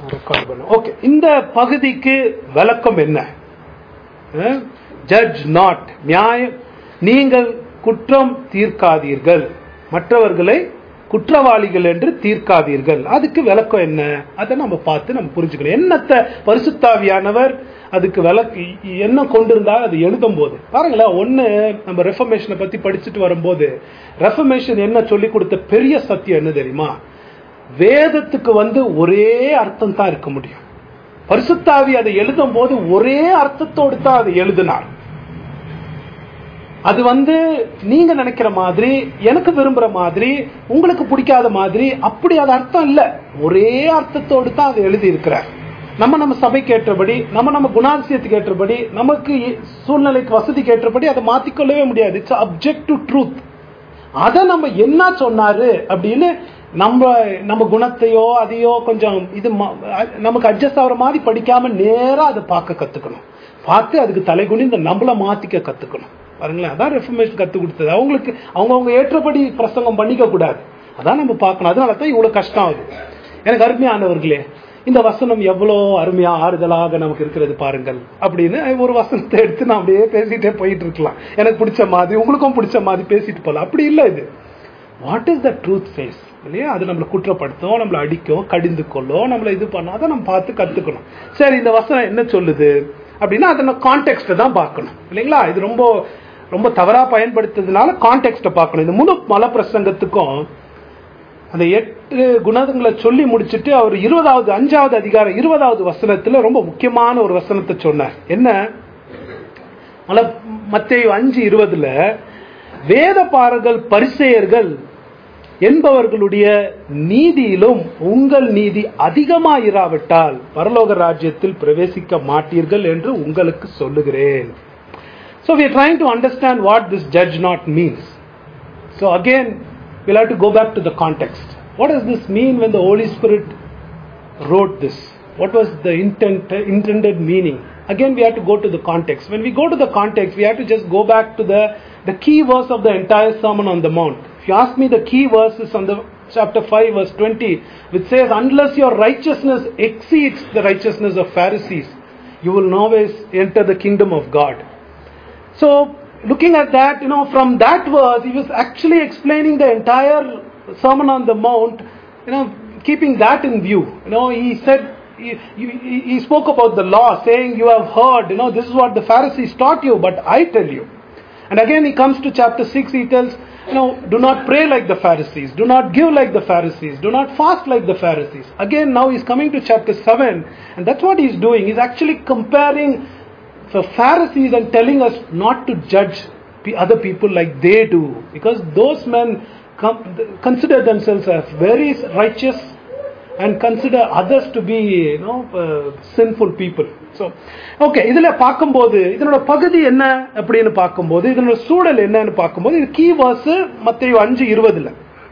Record பண்ண okay இந்த பகுதிக்கு விளக்கம் என்ன ஜட்ஜ் நாட் நியாயம் நீங்கள் குற்றம் தீர்க்காதீர்கள் மற்றவர்களை குற்றவாளிகள் என்று தீர்க்காதீர்கள் அதுக்கு விளக்கம் என்ன அதை நம்ம பார்த்து நம்ம புரிஞ்சுக்கணும் என்னத்தை பரிசுத்தாவியானவர் அதுக்கு விளக்கு என்ன கொண்டிருந்தா அது எழுதும் போது பாருங்களேன் ஒண்ணு நம்ம ரெஃபர்மேஷனை பத்தி படிச்சுட்டு வரும்போது ரெஃபர்மேஷன் என்ன சொல்லி கொடுத்த பெரிய சத்தியம் என்ன தெரியுமா வேதத்துக்கு வந்து ஒரே அர்த்தம் தான் இருக்க முடியும் பரிசுத்தாவி அதை எழுதும் போது ஒரே அர்த்தத்தோடு தான் அதை எழுதினார் அது வந்து நீங்க நினைக்கிற மாதிரி எனக்கு விரும்புற மாதிரி உங்களுக்கு பிடிக்காத மாதிரி அப்படி அது அர்த்தம் இல்ல ஒரே அர்த்தத்தோடு தான் அதை எழுதி இருக்கிறார் நம்ம நம்ம சபைக்கு ஏற்றபடி நம்ம நம்ம குணாதிசயத்துக்கு ஏற்றபடி நமக்கு சூழ்நிலைக்கு வசதிக்கு ஏற்றபடி அதை மாத்திக்கொள்ளவே முடியாது இட்ஸ் அப்ஜெக்ட் டு ட்ரூத் அதை நம்ம என்ன சொன்னாரு அப்படின்னு நம்ம நம்ம குணத்தையோ அதையோ கொஞ்சம் இது ம- நமக்கு அட்ஜஸ்ட் ஆகிற மாதிரி படிக்காம நேரா அதை பார்க்க கத்துக்கணும் பார்த்து அதுக்கு தலைகுனி இந்த நம்மள மாத்திக்க கத்துக்கணும் பாருங்களேன் அதான் ரெஃபர்மேஷன் கத்து கொடுத்தது அவங்களுக்கு அவங்கவுங்க ஏற்றபடி பிரசங்கம் பண்ணிக்க கூடாது அதான் நம்ம பார்க்கணும் அதனால தான் இவ்வளவு கஷ்டம் ஆகுது எனக்கு அருமையானவர்களே இந்த வசனம் எவ்வளோ அருமையா ஆறுதலாக நமக்கு இருக்கிறது பாருங்கள் அப்படின்னு ஒரு வசனத்தை எடுத்து நான் அப்படியே பேசிட்டே போயிட்டு இருக்கலாம் எனக்கு பிடிச்ச மாதிரி உங்களுக்கும் பிடிச்ச மாதிரி பேசிட்டு போகலாம் அப்படி இல்லை இது what is the truth face இல்லையா அது நம்மளை குற்றப்படுத்தும் நம்மளை அடிக்கும் கடிந்து கொள்ளும் நம்மளை இது பண்ணும் அதை நம்ம பார்த்து கத்துக்கணும் சரி இந்த வசனம் என்ன சொல்லுது அப்படின்னா அதை கான்டெக்ட்டை தான் பார்க்கணும் இல்லைங்களா இது ரொம்ப ரொம்ப தவறா பயன்படுத்துறதுனால கான்டெக்ட்டை பார்க்கணும் இந்த முழு மல பிரசங்கத்துக்கும் அந்த எட்டு குணங்களை சொல்லி முடிச்சிட்டு அவர் இருபதாவது அஞ்சாவது அதிகாரம் இருபதாவது வசனத்துல ரொம்ப முக்கியமான ஒரு வசனத்தை சொன்னார் என்ன மல மத்தேயு அஞ்சு இருபதுல வேத பாரர்கள் பரிசெயர்கள் என்பவர்களுடைய நீதியிலும் உங்கள் நீதி அதிகமாயிராவிட்டால் பரலோக ராஜ்யத்தில் பிரவேசிக்க மாட்டீர்கள் என்று உங்களுக்கு சொல்லுகிறேன் So we are trying to understand what this judge not means. So again, we'll have to go back to the context. What does this mean when the Holy Spirit wrote this? What was the intent, intended meaning? Again, we have to go to the context. When we go to the context, we have to just go back to the, the key verse of the entire Sermon on the Mount. If you ask me the key verses on the chapter 5, verse 20, which says, Unless your righteousness exceeds the righteousness of Pharisees, you will always enter the kingdom of God. So, looking at that, you know, from that verse, he was actually explaining the entire Sermon on the Mount, you know, keeping that in view. You know, he said, he, he, he spoke about the law, saying, You have heard, you know, this is what the Pharisees taught you, but I tell you. And again, he comes to chapter 6, he tells, you know, do not pray like the Pharisees, do not give like the Pharisees, do not fast like the Pharisees. Again, now he's coming to chapter 7, and that's what he's doing. He's actually comparing the Pharisees and telling us not to judge pe- other people like they do, because those men com- consider themselves as very righteous and consider others to be, you know, uh, sinful people. So, okay இதுல பார்க்கும்போது இதனோட பகுதி என்ன அப்படின்னு பார்க்கும்போது இதனோட சூழல் என்னன்னு பார்க்கும்போது இது கீ வாஸ் மத்திய அஞ்சு இருபதுல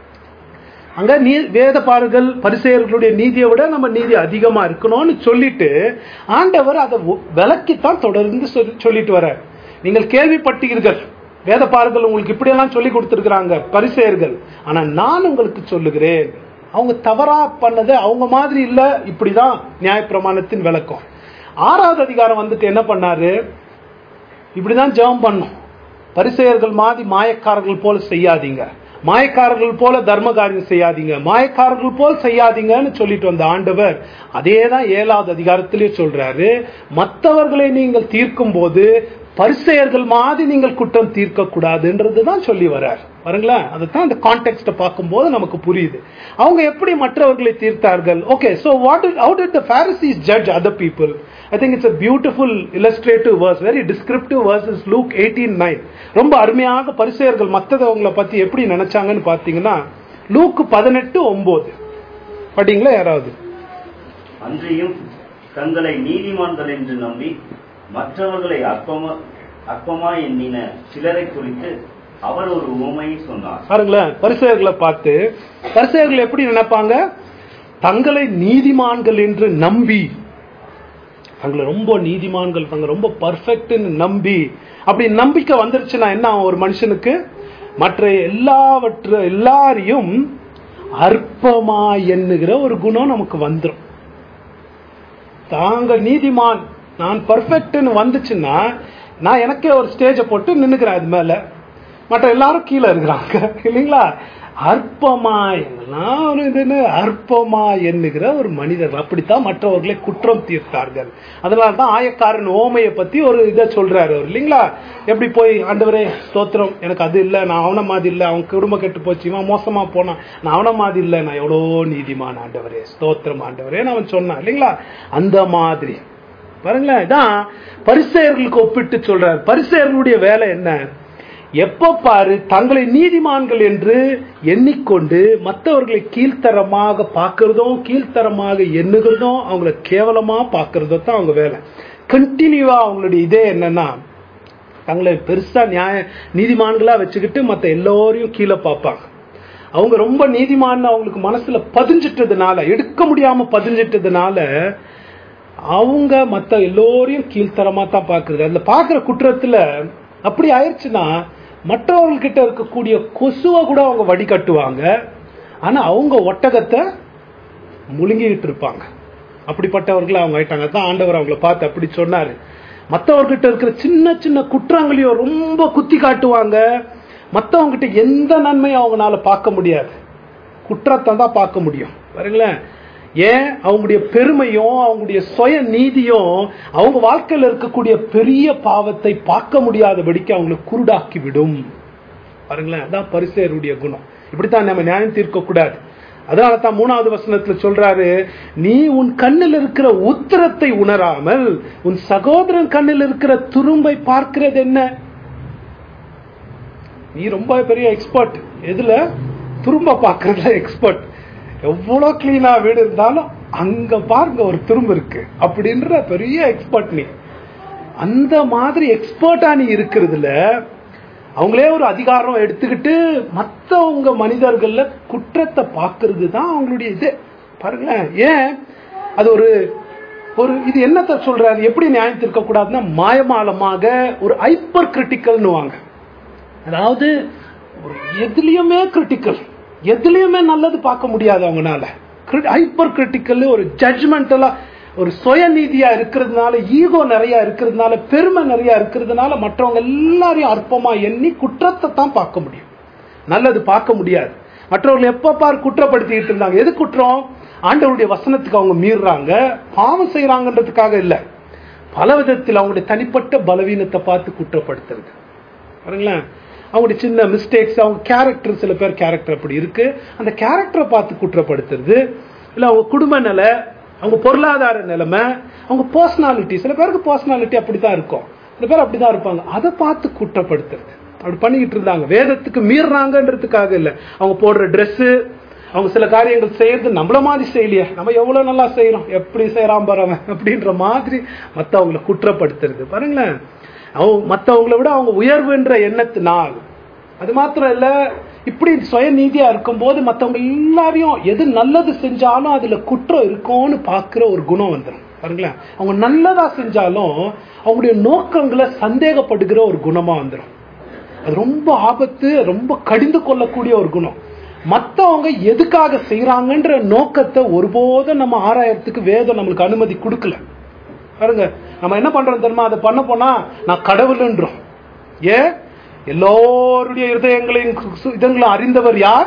அங்க நீ வேத பாடுகள் பரிசெயர்களுடைய நீதியை விட நம்ம நீதி அதிகமா இருக்கணும்னு சொல்லிட்டு ஆண்டவர் அதை ஒ- விலக்கித்தான் தொடர்ந்து சொல்லி- சொல்லிட்டு வர நீங்கள் கேள்விப்பட்டீர்கள் வேத பாடுகள் உங்களுக்கு இப்படியெல்லாம் சொல்லி கொடுத்திருக்கிறாங்க பரிசெயர்கள் ஆனா நான் உங்களுக்கு சொல்லுகிறேன் அவங்க தவறா பண்ணது அவங்க மாதிரி இல்ல இப்படிதான் நியாயப்பிரமாணத்தின் விளக்கம் ஆறாவது அதிகாரம் வந்துட்டு என்ன பண்ணாரு இப்படிதான் ஜெபம் பண்ணும் பரிசெயர்கள் மாதிரி மாயக்காரர்கள் போல செய்யாதீங்க மாயக்காரர்கள் போல தர்ம காரியம் செய்யாதீங்க மாயக்காரர்கள் போல் செய்யாதீங்கன்னு சொல்லிட்டு வந்த ஆண்டவர் அதே தான் ஏழாவது அதிகாரத்திலே சொல்றாரு மற்றவர்களை நீங்கள் தீர்க்கும் போது பரிசெயர்கள் மாதிரி நீங்கள் குற்றம் தீர்க்க கூடாதுன்றது தான் சொல்லி வர்றார் பாருங்களேன் அதுதான் அந்த கான்டெக்ட பார்க்கும்போது நமக்கு புரியுது அவங்க எப்படி மற்றவர்களை தீர்த்தார்கள் okay so what how did the pharisees judge other people i think it's a beautiful illustrative verse very descriptive verse is luke 18:9 ரொம்ப அருமையாக பரிசேயர்கள் மற்றவங்களை பத்தி எப்படி நினைச்சாங்கன்னு பார்த்தீங்கன்னா லூக் பதினெட்டு ஒன்பது படிங்களா யாராவது அன்றியும் தங்களை நீதிமான்கள் என்று நம்பி மற்றவர்களை அற்பமா அற்பமா எண்ணின சிலரை குறித்து அவர் ஒரு உவமையை சொன்னார் பாருங்களேன் பரிசேயர்களை பார்த்து பரிசேயர்கள் எப்படி நினைப்பாங்க தங்களை நீதிமான்கள் என்று நம்பி தங்களை ரொம்ப நீதிமான்கள் தங்க ரொம்ப பர்ஃபெக்ட்னு நம்பி அப்படி நம்பிக்கை வந்துருச்சுன்னா என்ன ஆகும் ஒரு மனுஷனுக்கு மற்ற எல்லாவற்ற எல்லாரையும் அற்பமா எண்ணுகிற ஒரு குணம் நமக்கு வந்துடும் தாங்க நீதிமான் நான் பர்ஃபெக்ட்னு வந்துச்சுன்னா நான் எனக்கே ஒரு ஸ்டேஜை போட்டு நின்னுக்கிறேன் அது மேல மற்ற எல்லாரும் கீழே இருக்கிறாங்க இல்லைங்களா அற்பமா என்னெல்லாம் ஒரு இதுன்னு அற்பமா எண்ணுகிற ஒரு மனிதர் அப்படித்தான் மற்றவர்களை குற்றம் தீர்த்தார்கள் அதனால தான் ஆயக்காரன் ஓமையை பத்தி ஒரு இதை சொல்றாரு அவர் இல்லைங்களா எப்படி போய் ஆண்டவரே ஸ்தோத்திரம் எனக்கு அது இல்லை நான் அவன மாதிரி இல்லை அவன் குடும்பம் கெட்டு போச்சு இவன் மோசமா போனான் நான் அவன மாதிரி இல்லை நான் எவ்வளோ நீதிமான் ஆண்டவரே ஸ்தோத்திரம் ஆண்டவரேன்னு அவன் சொன்னான் இல்லைங்களா அந்த மாதிரி பாருங்களேன் இதான் பரிசெயர்களுக்கு ஒப்பிட்டு சொல்றார் பரிசெயர்களுடைய வேலை என்ன எப்ப பாரு தங்களை நீதிமான்கள் என்று எண்ணிக்கொண்டு மற்றவர்களை கீழ்த்தரமாக பார்க்கறதும் கீழ்த்தரமாக எண்ணுகிறதும் அவங்கள கேவலமா பார்க்கறதோ தான் அவங்க வேலை கண்டினியூவா அவங்களுடைய இதே என்னன்னா தங்களை பெருசா நியாய நீதிமான்களா வச்சுக்கிட்டு மற்ற எல்லோரையும் கீழே பார்ப்பாங்க அவங்க ரொம்ப நீதிமான் அவங்களுக்கு மனசுல பதிஞ்சிட்டதுனால எடுக்க முடியாம பதிஞ்சிட்டதுனால அவங்க மத்த எல்லோரையும் கீழ்த்தரமா தான் பாக்குறது அதுல பாக்குற குற்றத்துல அப்படி ஆயிடுச்சுன்னா மற்றவங்ககிட்ட இருக்கக்கூடிய கொசுவை கூட அவங்க வடிகட்டுவாங்க ஆனா அவங்க ஒட்டகத்தை முழுங்கிட்டு இருப்பாங்க அப்படிப்பட்டவர்கள் அவங்க ஆயிட்டாங்க தான் ஆண்டவர் அவங்கள பார்த்து அப்படி சொன்னாரு மற்றவர்கிட்ட இருக்கிற சின்ன சின்ன குற்றங்களையும் ரொம்ப குத்தி காட்டுவாங்க மற்றவங்ககிட்ட எந்த நன்மையும் அவங்களால பார்க்க முடியாது குற்றத்தை தான் பார்க்க முடியும் பாருங்களேன் ஏன் அவங்களுடைய பெருமையும் அவங்களுடைய சுய நீதியும் அவங்க வாழ்க்கையில் இருக்கக்கூடிய பெரிய பாவத்தை பார்க்க முடியாதபடிக்கு அவங்களை குருடாக்கி விடும் பாருங்களேன் அதான் பரிசேருடைய குணம் இப்படித்தான் நம்ம நியாயம் தீர்க்க கூடாது அதனால தான் மூணாவது வசனத்துல சொல்றாரு நீ உன் கண்ணில் இருக்கிற உத்தரத்தை உணராமல் உன் சகோதரன் கண்ணில் இருக்கிற துரும்பை பார்க்கிறது என்ன நீ ரொம்ப பெரிய எக்ஸ்பர்ட் எதுல துரும்ப பார்க்கறதுல எக்ஸ்பர்ட் எவ்வளவு கிளீனா வீடு இருந்தாலும் அங்க பாருங்க ஒரு துரும்பு இருக்கு அப்படின்ற பெரிய எக்ஸ்பர்ட் நீ அந்த மாதிரி எக்ஸ்பர்ட்டா நீ இருக்கிறதுல அவங்களே ஒரு அதிகாரம் எடுத்துக்கிட்டு மற்றவங்க மனிதர்கள்ல குற்றத்தை பார்க்கறது தான் அவங்களுடைய இது பாருங்களேன் ஏன் அது ஒரு ஒரு இது என்னத்த சொல்றாரு எப்படி நியாயம் தீர்க்க கூடாதுன்னா மாயமாலமாக ஒரு ஹைப்பர் கிரிட்டிக்கல்னு வாங்க அதாவது ஒரு எதுலயுமே கிரிட்டிக்கல் எதுலயுமே நல்லது பார்க்க முடியாது அவங்கனால ஹைப்பர் கிரிட்டிக்கல் ஒரு ஜட்ஜ்மெண்டலா ஒரு சுயநீதியா இருக்கிறதுனால ஈகோ நிறைய இருக்கிறதுனால பெருமை நிறைய இருக்கிறதுனால மற்றவங்க எல்லாரையும் அற்பமா எண்ணி குற்றத்தை தான் பார்க்க முடியும் நல்லது பார்க்க முடியாது மற்றவர்கள் எப்ப பார் குற்றப்படுத்திட்டு இருந்தாங்க எது குற்றம் ஆண்டவருடைய வசனத்துக்கு அவங்க மீறுறாங்க பாவம் செய்யறாங்கன்றதுக்காக இல்ல பல விதத்தில் அவங்களுடைய தனிப்பட்ட பலவீனத்தை பார்த்து குற்றப்படுத்துறது பாருங்களேன் அவங்களுடைய சின்ன மிஸ்டேக்ஸ் அவங்க கேரக்டர் சில பேர் கேரக்டர் அப்படி இருக்கு அந்த கேரக்டரை பார்த்து குற்றப்படுத்துறது இல்ல அவங்க குடும்ப நிலை அவங்க பொருளாதார நிலைமை அவங்க பர்சனாலிட்டி சில பேருக்கு பர்சனாலிட்டி அப்படித்தான் இருக்கும் சில பேர் அப்படிதான் இருப்பாங்க அதை பார்த்து குற்றப்படுத்துறது அப்படி பண்ணிக்கிட்டு இருந்தாங்க வேதத்துக்கு மீறாங்கன்றதுக்காக இல்ல அவங்க போடுற Dress அவங்க சில காரியங்கள் செய்யறது நம்மள மாதிரி செய்யலையே நம்ம எவ்வளவு நல்லா செய்யறோம் எப்படி செய்யறான் பாருங்க அப்படின்ற மாதிரி மத்தவங்களை குற்றப்படுத்துறது பாருங்களேன் அவங்க மற்றவங்களை விட அவங்க உயர்வுன்ற எண்ணத்தினால் அது மாத்திரம் இல்ல இப்படி சுய நீதியா இருக்கும்போது மற்றவங்க எல்லாரையும் எது நல்லது செஞ்சாலும் அதுல குற்றம் இருக்கும்னு பாக்குற ஒரு குணம் வந்துடும் பாருங்களேன் அவங்க நல்லதா செஞ்சாலும் அவங்களுடைய நோக்கங்களை சந்தேகப்படுகிற ஒரு குணமா வந்துடும் அது ரொம்ப ஆபத்து ரொம்ப கடிந்து கொள்ளக்கூடிய ஒரு குணம் மத்தவங்க எதுக்காக செய்யறாங்கன்ற நோக்கத்தை ஒருபோதும் நம்ம ஆராயறதுக்கு வேதம் நம்மளுக்கு அனுமதி கொடுக்கல பாருங்க நம்ம என்ன பண்றோம் தெரியுமா அதை பண்ண போனா நான் கடவுள்ன்றோம் ஏன் எல்லோருடைய இருதயங்களையும் சு- இதங்களும் அறிந்தவர் யார்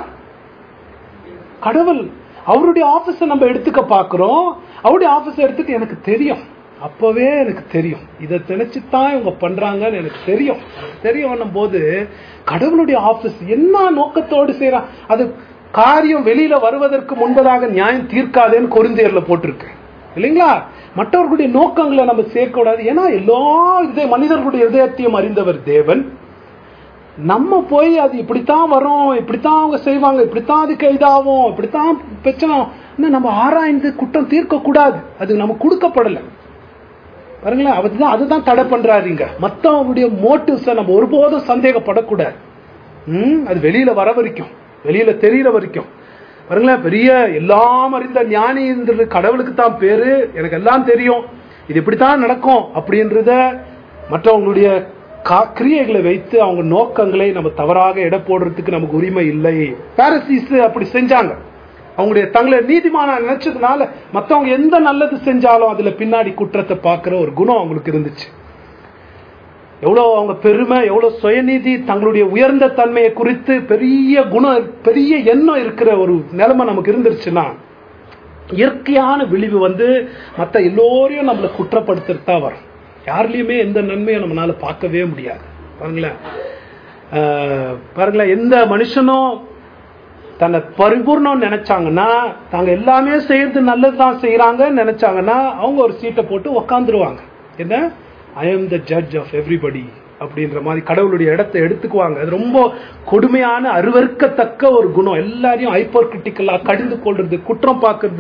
கடவுள் அவருடைய ஆபீஸ நம்ம எடுத்துக்க பாக்குறோம் அவருடைய ஆபீஸ எடுத்துட்டு எனக்கு தெரியும் அப்பவே எனக்கு தெரியும் இதை நினைச்சுதான் இவங்க பண்றாங்கன்னு எனக்கு தெரியும் எனக்கு தெரியும் போது கடவுளுடைய ஆபீஸ் என்ன நோக்கத்தோடு செய்யறான் அது காரியம் வெளியில வருவதற்கு முன்பதாக நியாயம் தீர்க்காதேன்னு கொரிந்தியர்ல போட்டிருக்கு இல்லைங்களா மற்றவர்களுடைய நோக்கங்களை நம்ம சேர்க்க கூடாது ஏன்னா எல்லா இதய மனிதர்களுடைய இதயத்தையும் அறிந்தவர் தேவன் நம்ம போய் அது இப்படித்தான் வரும் இப்படித்தான் அவங்க செய்வாங்க இப்படித்தான் அதுக்கு இதாகும் இப்படித்தான் பிரச்சனை இன்னும் நம்ம ஆராய்ந்து குற்றம் தீர்க்க கூடாது அது நமக்கு கொடுக்கப்படல பாருங்களேன் அதுதான் அதுதான் தடை பண்றாரு இங்க மத்தவங்களுடைய மோட்டிவ்ஸ நம்ம ஒருபோதும் சந்தேகப்படக்கூடாது ம் அது வெளியில வர வரைக்கும் வெளியில தெரியற வரைக்கும் பாருங்களேன் பெரிய எல்லாம் அறிந்த ஞானின்றது கடவுளுக்கு தான் பேரு எனக்கு எல்லாம் தெரியும் இது இப்படித்தான் நடக்கும் அப்படின்றத மற்றவங்களுடைய கா- கிரியைகளை வைத்து அவங்க நோக்கங்களை நம்ம தவறாக எடை போடுறதுக்கு நமக்கு உரிமை இல்லை பாரசீஸ் அப்படி செஞ்சாங்க அவங்களுடைய தங்களை நீதிமான நினைச்சதுனால மத்தவங்க எந்த நல்லது செஞ்சாலும் அதுல பின்னாடி குற்றத்தை பார்க்கிற ஒரு குணம் அவங்களுக்கு இருந்துச்சு எவ்வளவு அவங்க பெருமை எவ்வளவு சுயநீதி தங்களுடைய உயர்ந்த தன்மையை குறித்து பெரிய குணம் பெரிய எண்ணம் இருக்கிற ஒரு நிலைமை நமக்கு இருந்துருச்சுன்னா இயற்கையான விழிவு வந்து மற்ற எல்லோரையும் நம்மளை குற்றப்படுத்துறது தான் வரும் யாருலயுமே எந்த நன்மையும் நம்மளால பார்க்கவே முடியாது பாருங்களேன் ஆஹ் பாருங்களேன் எந்த மனுஷனும் தன்னை பரிபூர்ணம் நினைச்சாங்கன்னா தாங்க எல்லாமே செய்யறது நல்லதுதான் செய்யறாங்கன்னு நினைச்சாங்கன்னா அவங்க ஒரு சீட்டை போட்டு உக்காந்துருவாங்க என்ன I am the judge of everybody அப்படின்ற மாதிரி கடவுளுடைய இடத்தை எடுத்துக்குவாங்க அது ரொம்ப கொடுமையான அருவருக்கத்தக்க ஒரு குணம் எல்லாரையும் ஹைப்பர் கிரிட்டிக்கலா கடிந்து கொள்றது குற்றம் பார்க்கறது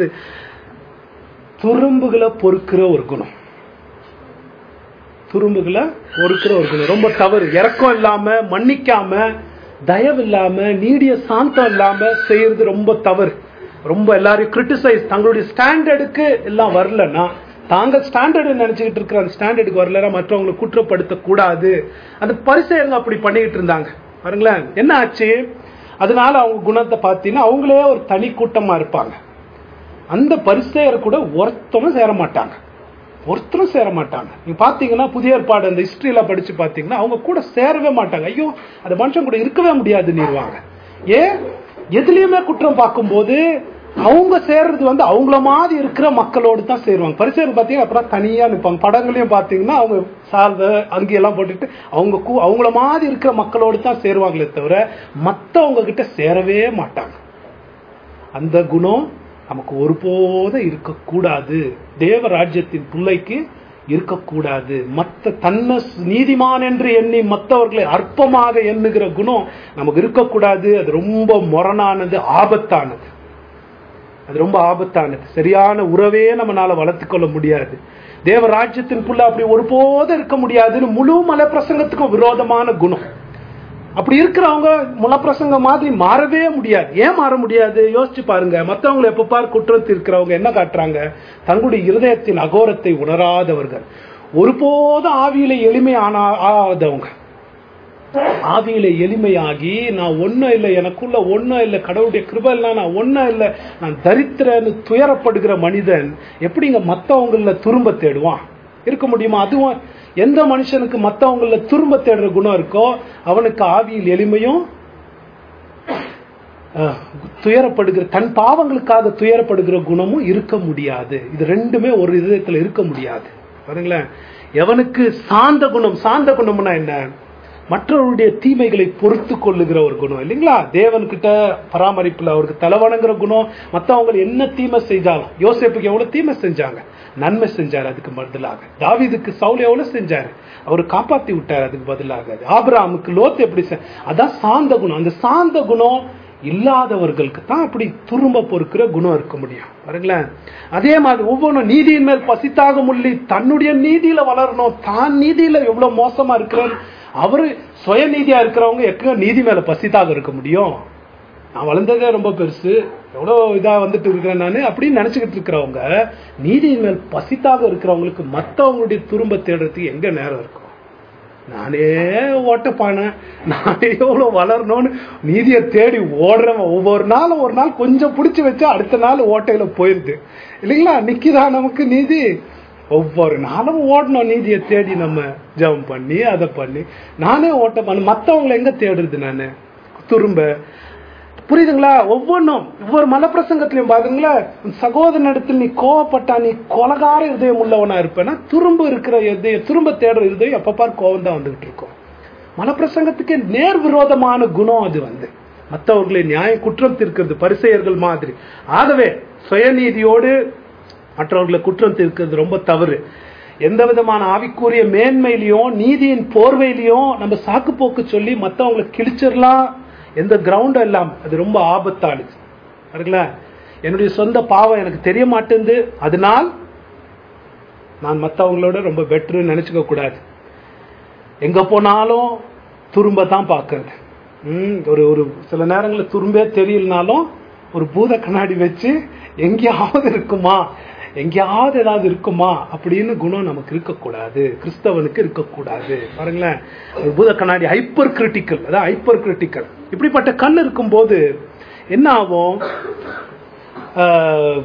துரும்புகளை பொறுக்கிற ஒரு குணம் துரும்புகளை பொறுக்கிற ஒரு குணம் ரொம்ப தவறு இறக்கம் இல்லாம மன்னிக்காம தயவு இல்லாம நீடிய சாந்தம் இல்லாம செய்யறது ரொம்ப தவறு ரொம்ப எல்லாரையும் கிரிட்டிசைஸ் தங்களுடைய ஸ்டாண்டர்டுக்கு எல்லாம் வரலன்னா தாங்க ஸ்டாண்டர்டு நினைச்சுக்கிட்டு இருக்கிற அந்த ஸ்டாண்டர்டுக்கு வரலன்னா மற்றவங்களை குற்றப்படுத்த கூடாது அந்த பரிசெயங்க அப்படி பண்ணிக்கிட்டு இருந்தாங்க பாருங்களேன் என்ன ஆச்சு அதனால அவங்க குணத்தை பார்த்தீங்கன்னா அவங்களே ஒரு தனி கூட்டமா இருப்பாங்க அந்த பரிசெயர் கூட ஒருத்தரும் சேர மாட்டாங்க ஒருத்தரும் சேர மாட்டாங்க நீங்க பாத்தீங்கன்னா புதிய ஏற்பாடு அந்த ஹிஸ்டரியில படிச்சு பாத்தீங்கன்னா அவங்க கூட சேரவே மாட்டாங்க ஐயோ அந்த மனுஷன் கூட இருக்கவே முடியாதுன்னுருவாங்க ஏன் எதுலயுமே குற்றம் பார்க்கும்போது அவங்க சேர்றது வந்து அவங்கள மாதிரி இருக்கிற மக்களோடு தான் சேருவாங்க பரிசேர் பார்த்தீங்கன்னா அப்புறம் தனியா நிற்பாங்க படங்களையும் பார்த்தீங்கன்னா அவங்க சார்ந்த அங்கெல்லாம் போட்டுட்டு அவங்க கூ- அவங்கள மாதிரி இருக்கிற மக்களோடு தான் சேருவாங்களே தவிர மத்தவங்க கிட்ட சேரவே மாட்டாங்க அந்த குணம் நமக்கு ஒருபோதும் இருக்கக்கூடாது தேவ ராஜ்யத்தின் பிள்ளைக்கு இருக்கக்கூடாது மத்த தன்னை நீதிமான் என்று எண்ணி மற்றவர்களை அற்பமாக எண்ணுகிற குணம் நமக்கு இருக்கக்கூடாது அது ரொம்ப முரணானது ஆபத்தானது அது ரொம்ப ஆபத்தானது சரியான உறவே நம்மளால வளர்த்துக்கொள்ள முடியாது தேவ ராஜ்யத்தின் புள்ள அப்படி ஒருபோதும் இருக்க முடியாதுன்னு முழு மலை பிரசங்கத்துக்கும் விரோதமான குணம் அப்படி இருக்கிறவங்க முலப்பிரசங்க மாதிரி மாறவே முடியாது ஏன் மாற முடியாது யோசிச்சு பாருங்க மத்தவங்களை எப்ப பார் குற்றத்தில் இருக்கிறவங்க என்ன காட்டுறாங்க தங்களுடைய இருதயத்தின் அகோரத்தை உணராதவர்கள் ஒருபோதும் ஆவியில எளிமை ஆனா ஆகாதவங்க ஆவியில எளிமையாகி நான் ஒன்னும் இல்லை எனக்குள்ள ஒன்னும் இல்லை கடவுளுடைய கிருபைனா நான் ஒன்னும் இல்லை நான் தரித்திரன்னு துயரப்படுகிற மனிதன் எப்படிங்க மத்தவங்கள துரும்ப தேடுவான் இருக்க முடியுமா அதுவும் எந்த மனுஷனுக்கு மத்தவங்கள துரும்ப தேடுற குணம் இருக்கோ அவனுக்கு ஆவியில் எளிமையும் அஹ், துயரப்படுகிற தன் பாவங்களுக்காக துயரப்படுகிற குணமும் இருக்க முடியாது இது ரெண்டுமே ஒரு இதயத்துல இருக்க முடியாது பாருங்களேன் எவனுக்கு சாந்த குணம் சாந்த குணம்னா என்ன மற்றவருடைய தீமைகளை பொறுத்து கொள்ளுகிற ஒரு குணம் இல்லைங்களா தேவன்கிட்ட பராமரிப்புல அவருக்கு தலைவணங்குற குணம் மத்தவங்க என்ன தீமை செஞ்சாலும் யோசேப்புக்கு எவ்வளவு தீமை செஞ்சாங்க நன்மை செஞ்சாரு அதுக்கு பதிலாக தாவீதுக்கு சவுல் எவ்வளவு செஞ்சாரு அவர் காப்பாத்தி விட்டாரு அதுக்கு பதிலாக ஆபிரகாமுக்கு லோத்து எப்படி செ- அதான் சாந்த குணம் அந்த சாந்த குணம் இல்லாதவர்களுக்கு தான் அப்படி துரும்ப பொறுக்கிற குணம் இருக்க முடியும் பாருங்களேன் அதே மாதிரி ஒவ்வொன்றும் நீதியின் மேல் பசித்தாக முள்ளி தன்னுடைய நீதியில வளரணும் தான் நீதியில எவ்வளவு மோசமா இருக்கிறேன்னு அவரு சுயநீதியா இருக்கிறவங்க எங்க நீதி மேல பசித்தாக இருக்க முடியும் நான் வளர்ந்ததே ரொம்ப பெருசு எவ்வளோ இதா வந்துட்டு இருக்கிறேன் நான் அப்படின்னு நினைச்சுக்கிட்டு இருக்கிறவங்க நீதியின் மேல் பசித்தாக இருக்கிறவங்களுக்கு மற்றவங்களுடைய துரும்ப தேடுறதுக்கு எங்க நேரம் இருக்கும் நானே ஓட்டப்பானே நானே எவ்வளோ வளரணும்னு நீதியை தேடி ஓடுறவன் ஒவ்வொரு நாளும் ஒரு நாள் கொஞ்சம் பிடிச்சி வச்சா அடுத்த நாள் ஓட்டையில போயிருது இல்லைங்களா நிக்கிதா நமக்கு நீதி ஒவ்வொரு நாளும் ஓடணும் நீதியை தேடி நம்ம ஜெபம் பண்ணி அதை பண்ணி நானே ஓட்ட பண்ண மற்றவங்களை எங்க தேடுறது நான் துரும்ப புரியுதுங்களா ஒவ்வொன்றும் ஒவ்வொரு மலப்பிரசங்கத்திலையும் பாருங்களா சகோதரனிடத்தில் நீ கோவப்பட்டா நீ கொலகார இருதயம் உள்ளவனா இருப்பேன்னா துரும்பு இருக்கிற இருதயம் திரும்ப தேடுற இருதயம் எப்ப பார் கோவம் தான் வந்துகிட்டு இருக்கும் மலப்பிரசங்கத்துக்கு நேர் விரோதமான குணம் அது வந்து மற்றவர்களை நியாய குற்றம் தீர்க்கிறது பரிசெயர்கள் மாதிரி ஆகவே சுயநீதியோடு மற்றவர்களை குற்றம் தீர்க்கிறது ரொம்ப தவறு எந்த விதமான ஆவிக்குரிய மேன்மையிலையும் நீதியின் போர்வையிலையும் நம்ம சாக்கு போக்கு சொல்லி மற்றவங்களை கிழிச்சிடலாம் எந்த கிரவுண்டும் இல்லாம அது ரொம்ப ஆபத்தானது பாருங்களா என்னுடைய சொந்த பாவம் எனக்கு தெரிய மாட்டேங்குது அதனால் நான் மற்றவங்களோட ரொம்ப பெட்டர்னு நினைச்சுக்க கூடாது எங்க போனாலும் துரும்ப தான் பார்க்கறது ம், ஒரு ஒரு சில நேரங்களில் துரும்பே தெரியலனாலும் ஒரு பூத கண்ணாடி வச்சு எங்கேயாவது இருக்குமா எங்கேயாவது ஏதாவது இருக்குமா அப்படின்னு குணம் நமக்கு இருக்கக்கூடாது கிறிஸ்தவனுக்கு இருக்கக்கூடாது பாருங்களேன் ஒரு பூத கண்ணாடி ஹைப்பர் கிரிட்டிக்கல் அதான் ஹைப்பர் கிரிட்டிக்கல் இப்படிப்பட்ட கண் இருக்கும்போது என்ன ஆகும் ஆஹ்,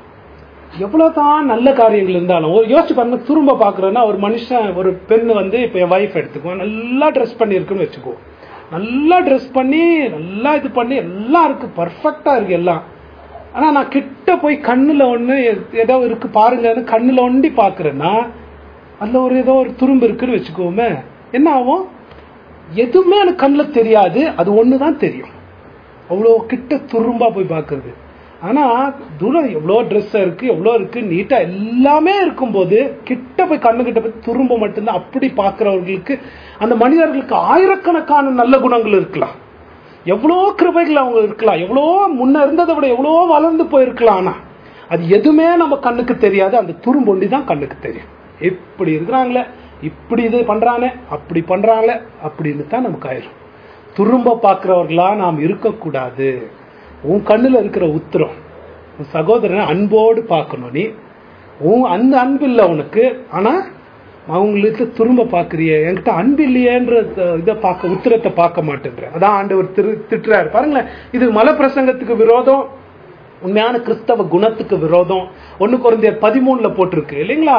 எவ்வளவுதான் நல்ல காரியங்கள் இருந்தாலும் ஒரு யோசிச்சு பாருங்க திரும்ப பாக்குறேன்னா ஒரு மனுஷன் ஒரு பெண் வந்து இப்ப என் வைஃப் எடுத்துக்குவோம் நல்லா ட்ரெஸ் பண்ணியிருக்குன்னு வச்சுக்கோ நல்லா ட்ரெஸ் பண்ணி நல்லா இது பண்ணி எல்லாம் இருக்கு பர்ஃபெக்டா இருக்கு எல்லாம் ஆனா நான் கிட்ட போய் கண்ணுல ஒண்ணு எ- ஏதோ இருக்கு பாருங்கன்னு கண்ணுல ஒண்டி பாக்குறேன்னா அதுல ஒரு ஏதோ ஒரு துரும்பு இருக்குன்னு வச்சுக்கோமே என்ன ஆகும் எதுவுமே எனக்கு கண்ணுல தெரியாது அது ஒண்ணுதான் தெரியும் அவ்வளோ கிட்ட துரும்பா போய் பார்க்கறது ஆனா தூரம் எவ்வளோ ட்ரெஸ் இருக்கு எவ்வளோ இருக்கு நீட்டா எல்லாமே இருக்கும்போது கிட்ட போய் கண்ணு கிட்ட போய் துரும்ப மட்டும்தான் அப்படி பார்க்கிறவர்களுக்கு அந்த மனிதர்களுக்கு ஆயிரக்கணக்கான நல்ல குணங்கள் இருக்கலாம் எவ்வளோ கிருபைகள் அவங்க இருக்கலாம் எவ்வளோ முன்ன இருந்ததை விட எவ்வளோ வளர்ந்து போயிருக்கலாம் ஆனா அது எதுவுமே நம்ம கண்ணுக்கு தெரியாது அந்த துரும்பொண்டி தான் கண்ணுக்கு தெரியும் இப்படி இருக்கிறாங்களே இப்படி இது பண்றானே அப்படி பண்றாங்களே அப்படின்னு தான் நமக்கு ஆயிரும் துரும்ப பார்க்கிறவர்களா நாம் இருக்கக்கூடாது உன் கண்ணுல இருக்கிற உத்திரம் உன் சகோதரனை அன்போடு பார்க்கணும் நீ உன் அந்த அன்பு இல்லை உனக்கு ஆனா அவங்களுக்கு திரும்ப பார்க்கறிய என்கிட்ட அன்பு இல்லையேன்ற இதை பார்க்க உத்திரத்தை பார்க்க மாட்டேன்ற அதான் ஆண்டவர் திரு திட்டுறாரு பாருங்களேன் இது மலை பிரசங்கத்துக்கு விரோதம் உண்மையான கிறிஸ்தவ குணத்துக்கு விரோதம் ஒண்ணு குறைந்த பதிமூணுல போட்டிருக்கு இல்லைங்களா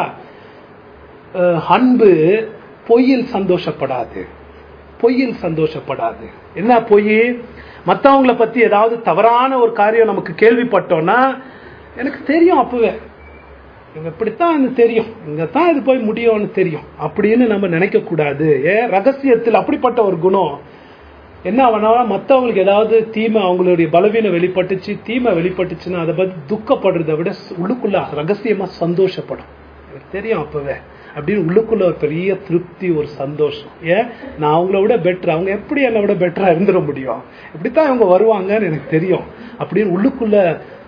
அஹ், அன்பு பொய்யில் சந்தோஷப்படாது பொய்யில் சந்தோஷப்படாது என்ன பொய் மத்தவங்கள பத்தி ஏதாவது தவறான ஒரு காரியம் நமக்கு கேள்விப்பட்டோம்னா எனக்கு தெரியும் அப்பவே இவங்க இப்படித்தான் எனக்கு தெரியும் இங்க தான் இது போய் முடியும்னு தெரியும் அப்படின்னு நம்ம நினைக்க கூடாது ஏன் ரகசியத்தில் அப்படிப்பட்ட ஒரு குணம் என்ன ஆகும்னா மத்தவங்களுக்கு ஏதாவது தீமை அவங்களுடைய பலவீனம் வெளிப்பட்டுச்சு தீமை வெளிப்பட்டுச்சுன்னா அதை பத்தி துக்கப்படுறதை விட உள்ளுக்குள்ள ரகசியமா சந்தோஷப்படும் எனக்கு தெரியும் அப்பவே அப்படின்னு உள்ளுக்குள்ள ஒரு பெரிய திருப்தி ஒரு சந்தோஷம் ஏன் நான் அவங்கள விட பெட்டர் அவங்க எப்படி என்னை விட பெட்டரா இருந்துட முடியும் இப்படித்தான் இவங்க வருவாங்கன்னு எனக்கு தெரியும் அப்படின்னு உள்ளுக்குள்ள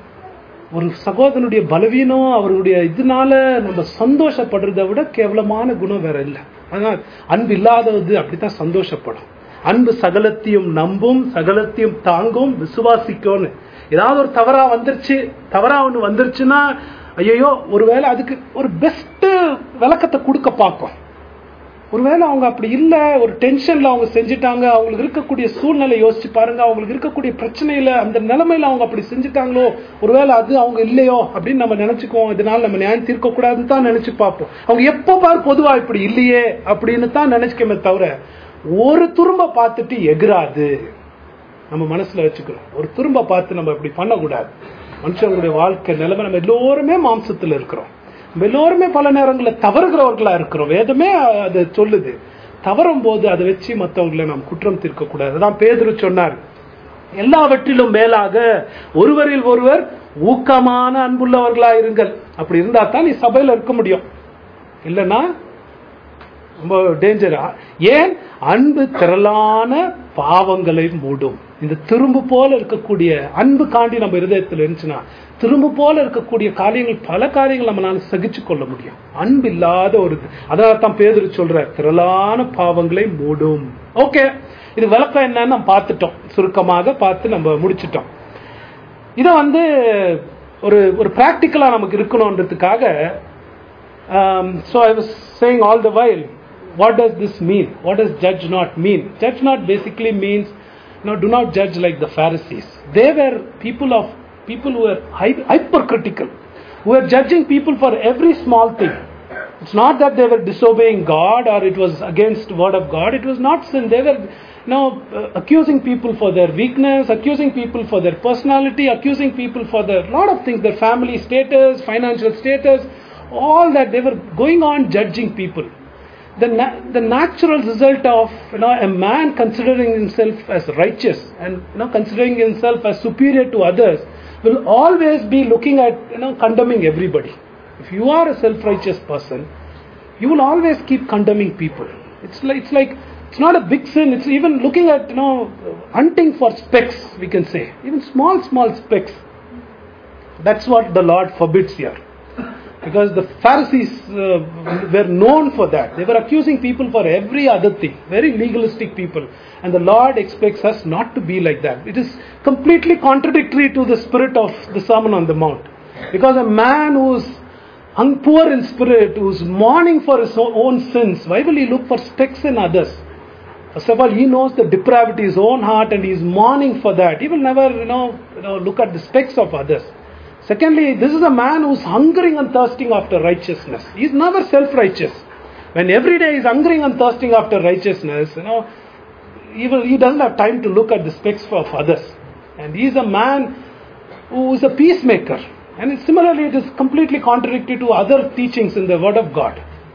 ஒரு சகோதரனுடைய பலவீனம் அவருடைய இதனால நம்ம சந்தோஷப்படுறதை விட கேவலமான குணம் வேற இல்லை அதனால் அன்பு இல்லாதது அப்படித்தான் சந்தோஷப்படும் அன்பு சகலத்தையும் நம்பும் சகலத்தையும் தாங்கும் விசுவாசிக்கும்னு ஏதாவது ஒரு தவறா வந்துருச்சு தவறா ஒண்ணு வந்துருச்சுன்னா ஐயோ ஒருவேளை அதுக்கு ஒரு பெஸ்ட் விளக்கத்தை கொடுக்க பார்க்கும் ஒருவேளை அவங்க அப்படி இல்ல ஒரு டென்ஷன்ல அவங்க செஞ்சுட்டாங்க அவங்களுக்கு இருக்கக்கூடிய சூழ்நிலை யோசிச்சு பாருங்க அவங்களுக்கு இருக்கக்கூடிய பிரச்சனையில அந்த நிலைமையில அவங்க அப்படி செஞ்சுட்டாங்களோ ஒருவேளை அது அவங்க இல்லையோ அப்படின்னு நம்ம நினைச்சுக்குவோம் இதனால நம்ம நியாயம் தீர்க்க கூடாதுன்னு தான் நினைச்சு பார்ப்போம் அவங்க எப்ப பாரு பொதுவா இப்படி இல்லையே அப்படின்னு தான் நினைச்சுக்கமே தவிர ஒரு துரும்ப பார்த்துட்டு எகிராது நம்ம மனசுல வச்சுக்கிறோம் ஒரு துரும்ப பார்த்து நம்ம இப்படி பண்ணக்கூடாது மனுஷங்களுடைய வாழ்க்கை நிலைமை நம்ம எல்லோருமே மாம்சத்துல இருக்கிறோம் நம்ம எல்லோருமே பல நேரங்களில் தவறுகிறவர்களா இருக்கிறோம் வேதமே அது சொல்லுது தவறும் போது அதை வச்சு மற்றவங்களை நாம் குற்றம் தீர்க்க கூடாது அதான் பேதுரு சொன்னார் எல்லாவற்றிலும் மேலாக ஒருவரில் ஒருவர் ஊக்கமான அன்புள்ளவர்களா இருங்கள் அப்படி இருந்தா தான் நீ சபையில இருக்க முடியும் இல்லைன்னா ரொம்ப டேஞ்சரா ஏன் அன்பு திரளான பாவங்களை மூடும் இந்த திரும்பு போல இருக்கக்கூடிய அன்பு காண்டி நம்ம இருதயத்தில் இருந்துச்சுன்னா திரும்பு போல இருக்கக்கூடிய காரியங்கள் பல காரியங்கள் நம்மளால சகிச்சு கொள்ள முடியும் அன்பு இல்லாத ஒரு அதனால தான் பேதர் சொல்ற திரளான பாவங்களை மூடும் ஓகே இது விளக்கம் என்னன்னு நம்ம பார்த்துட்டோம் சுருக்கமாக பார்த்து நம்ம முடிச்சிட்டோம் இதை வந்து ஒரு ஒரு பிராக்டிக்கலா நமக்கு இருக்கணும்ன்றதுக்காக Um, so I was saying all the while, what does this mean? What does judge not mean? Judge not basically means, you know, do not judge like the Pharisees. They were people of people who were hy- hypercritical, who were judging people for every small thing. It's not that they were disobeying God or it was against word of God. It was not sin. They were, you know, uh, accusing people for their weakness, accusing people for their personality, accusing people for their lot of things, their family status, financial status, all that they were going on judging people. The, na- the natural result of you know a man considering himself as righteous and you know considering himself as superior to others will always be looking at you know condemning everybody. If you are a self-righteous person, you will always keep condemning people. It's like it's like it's not a big sin. It's even looking at you know hunting for specks. We can say even small small specks. That's what the Lord forbids here. Because the Pharisees uh, were known for that. They were accusing people for every other thing. Very legalistic people. And the Lord expects us not to be like that. It is completely contradictory to the spirit of the Sermon on the Mount. Because a man who's hung poor in spirit, who's mourning for his own sins, why will he look for specks in others? First of all, he knows the depravity in his own heart and he is mourning for that. He will never, you know, you know, look at the specks of others. Secondly, this is a man who's hungering and thirsting after righteousness. He's never self-righteous. When every day he's hungering and thirsting after righteousness, you know, he, will, he doesn't have time to look at the specs of others. And he's a man who is a peacemaker. And it, similarly, it is completely contradictory to other teachings in the Word of God.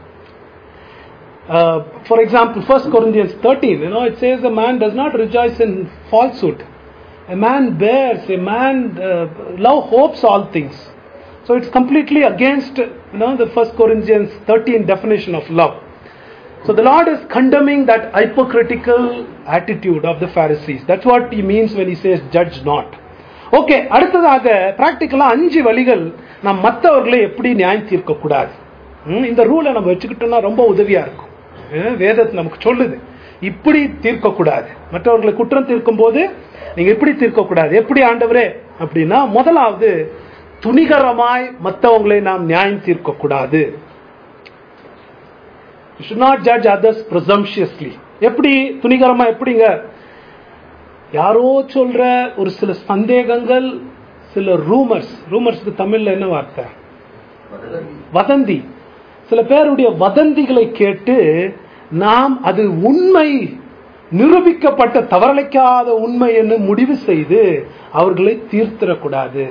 Uh, for example, 1 Corinthians 13, you know, it says a man does not rejoice in falsehood. A man bears, a man, uh, love hopes all things. So it's completely against, you know, the 1 Corinthians 13 definition of love. So the Lord is condemning that hypocritical attitude of the Pharisees. That's what he means when he says judge not. Okay அடுத்ததாக பிராக்டிக்கலா அஞ்சு வழிகள் நாம் மற்றவர்களை எப்படி நியாயம் தீர்க்க கூடாது ம், இந்த ரூலை நம்ம வச்சுக்கிட்டோம்னா ரொம்ப உதவியா இருக்கும் ம், வேதத்தை நமக்கு சொல்லுது இப்படி தீர்க்க கூடாது மற்றவர்களை குற்றம் தீர்க்கும் போது நீங்க இப்படி தீர்க்க கூடாது எப்படி ஆண்டவரே அப்படின்னா முதலாவது துணிகரமாய் மற்றவங்களை நாம் நியாயம் தீர்க்க கூடாது You should not judge others presumptuously. எப்படி துணிகரமா எப்படிங்க யாரோ சொல்ற ஒரு சில சந்தேகங்கள் சில ரூமர்ஸ் ரூமர்ஸ்க்கு தமிழ்ல என்ன வார்த்தை வதந்தி சில பேருடைய வதந்திகளை கேட்டு நாம் அது உண்மை நிரூபிக்கப்பட்ட தவறளிக்காத உண்மை என்று முடிவு செய்து அவர்களை தீர்த்திடக்கூடாது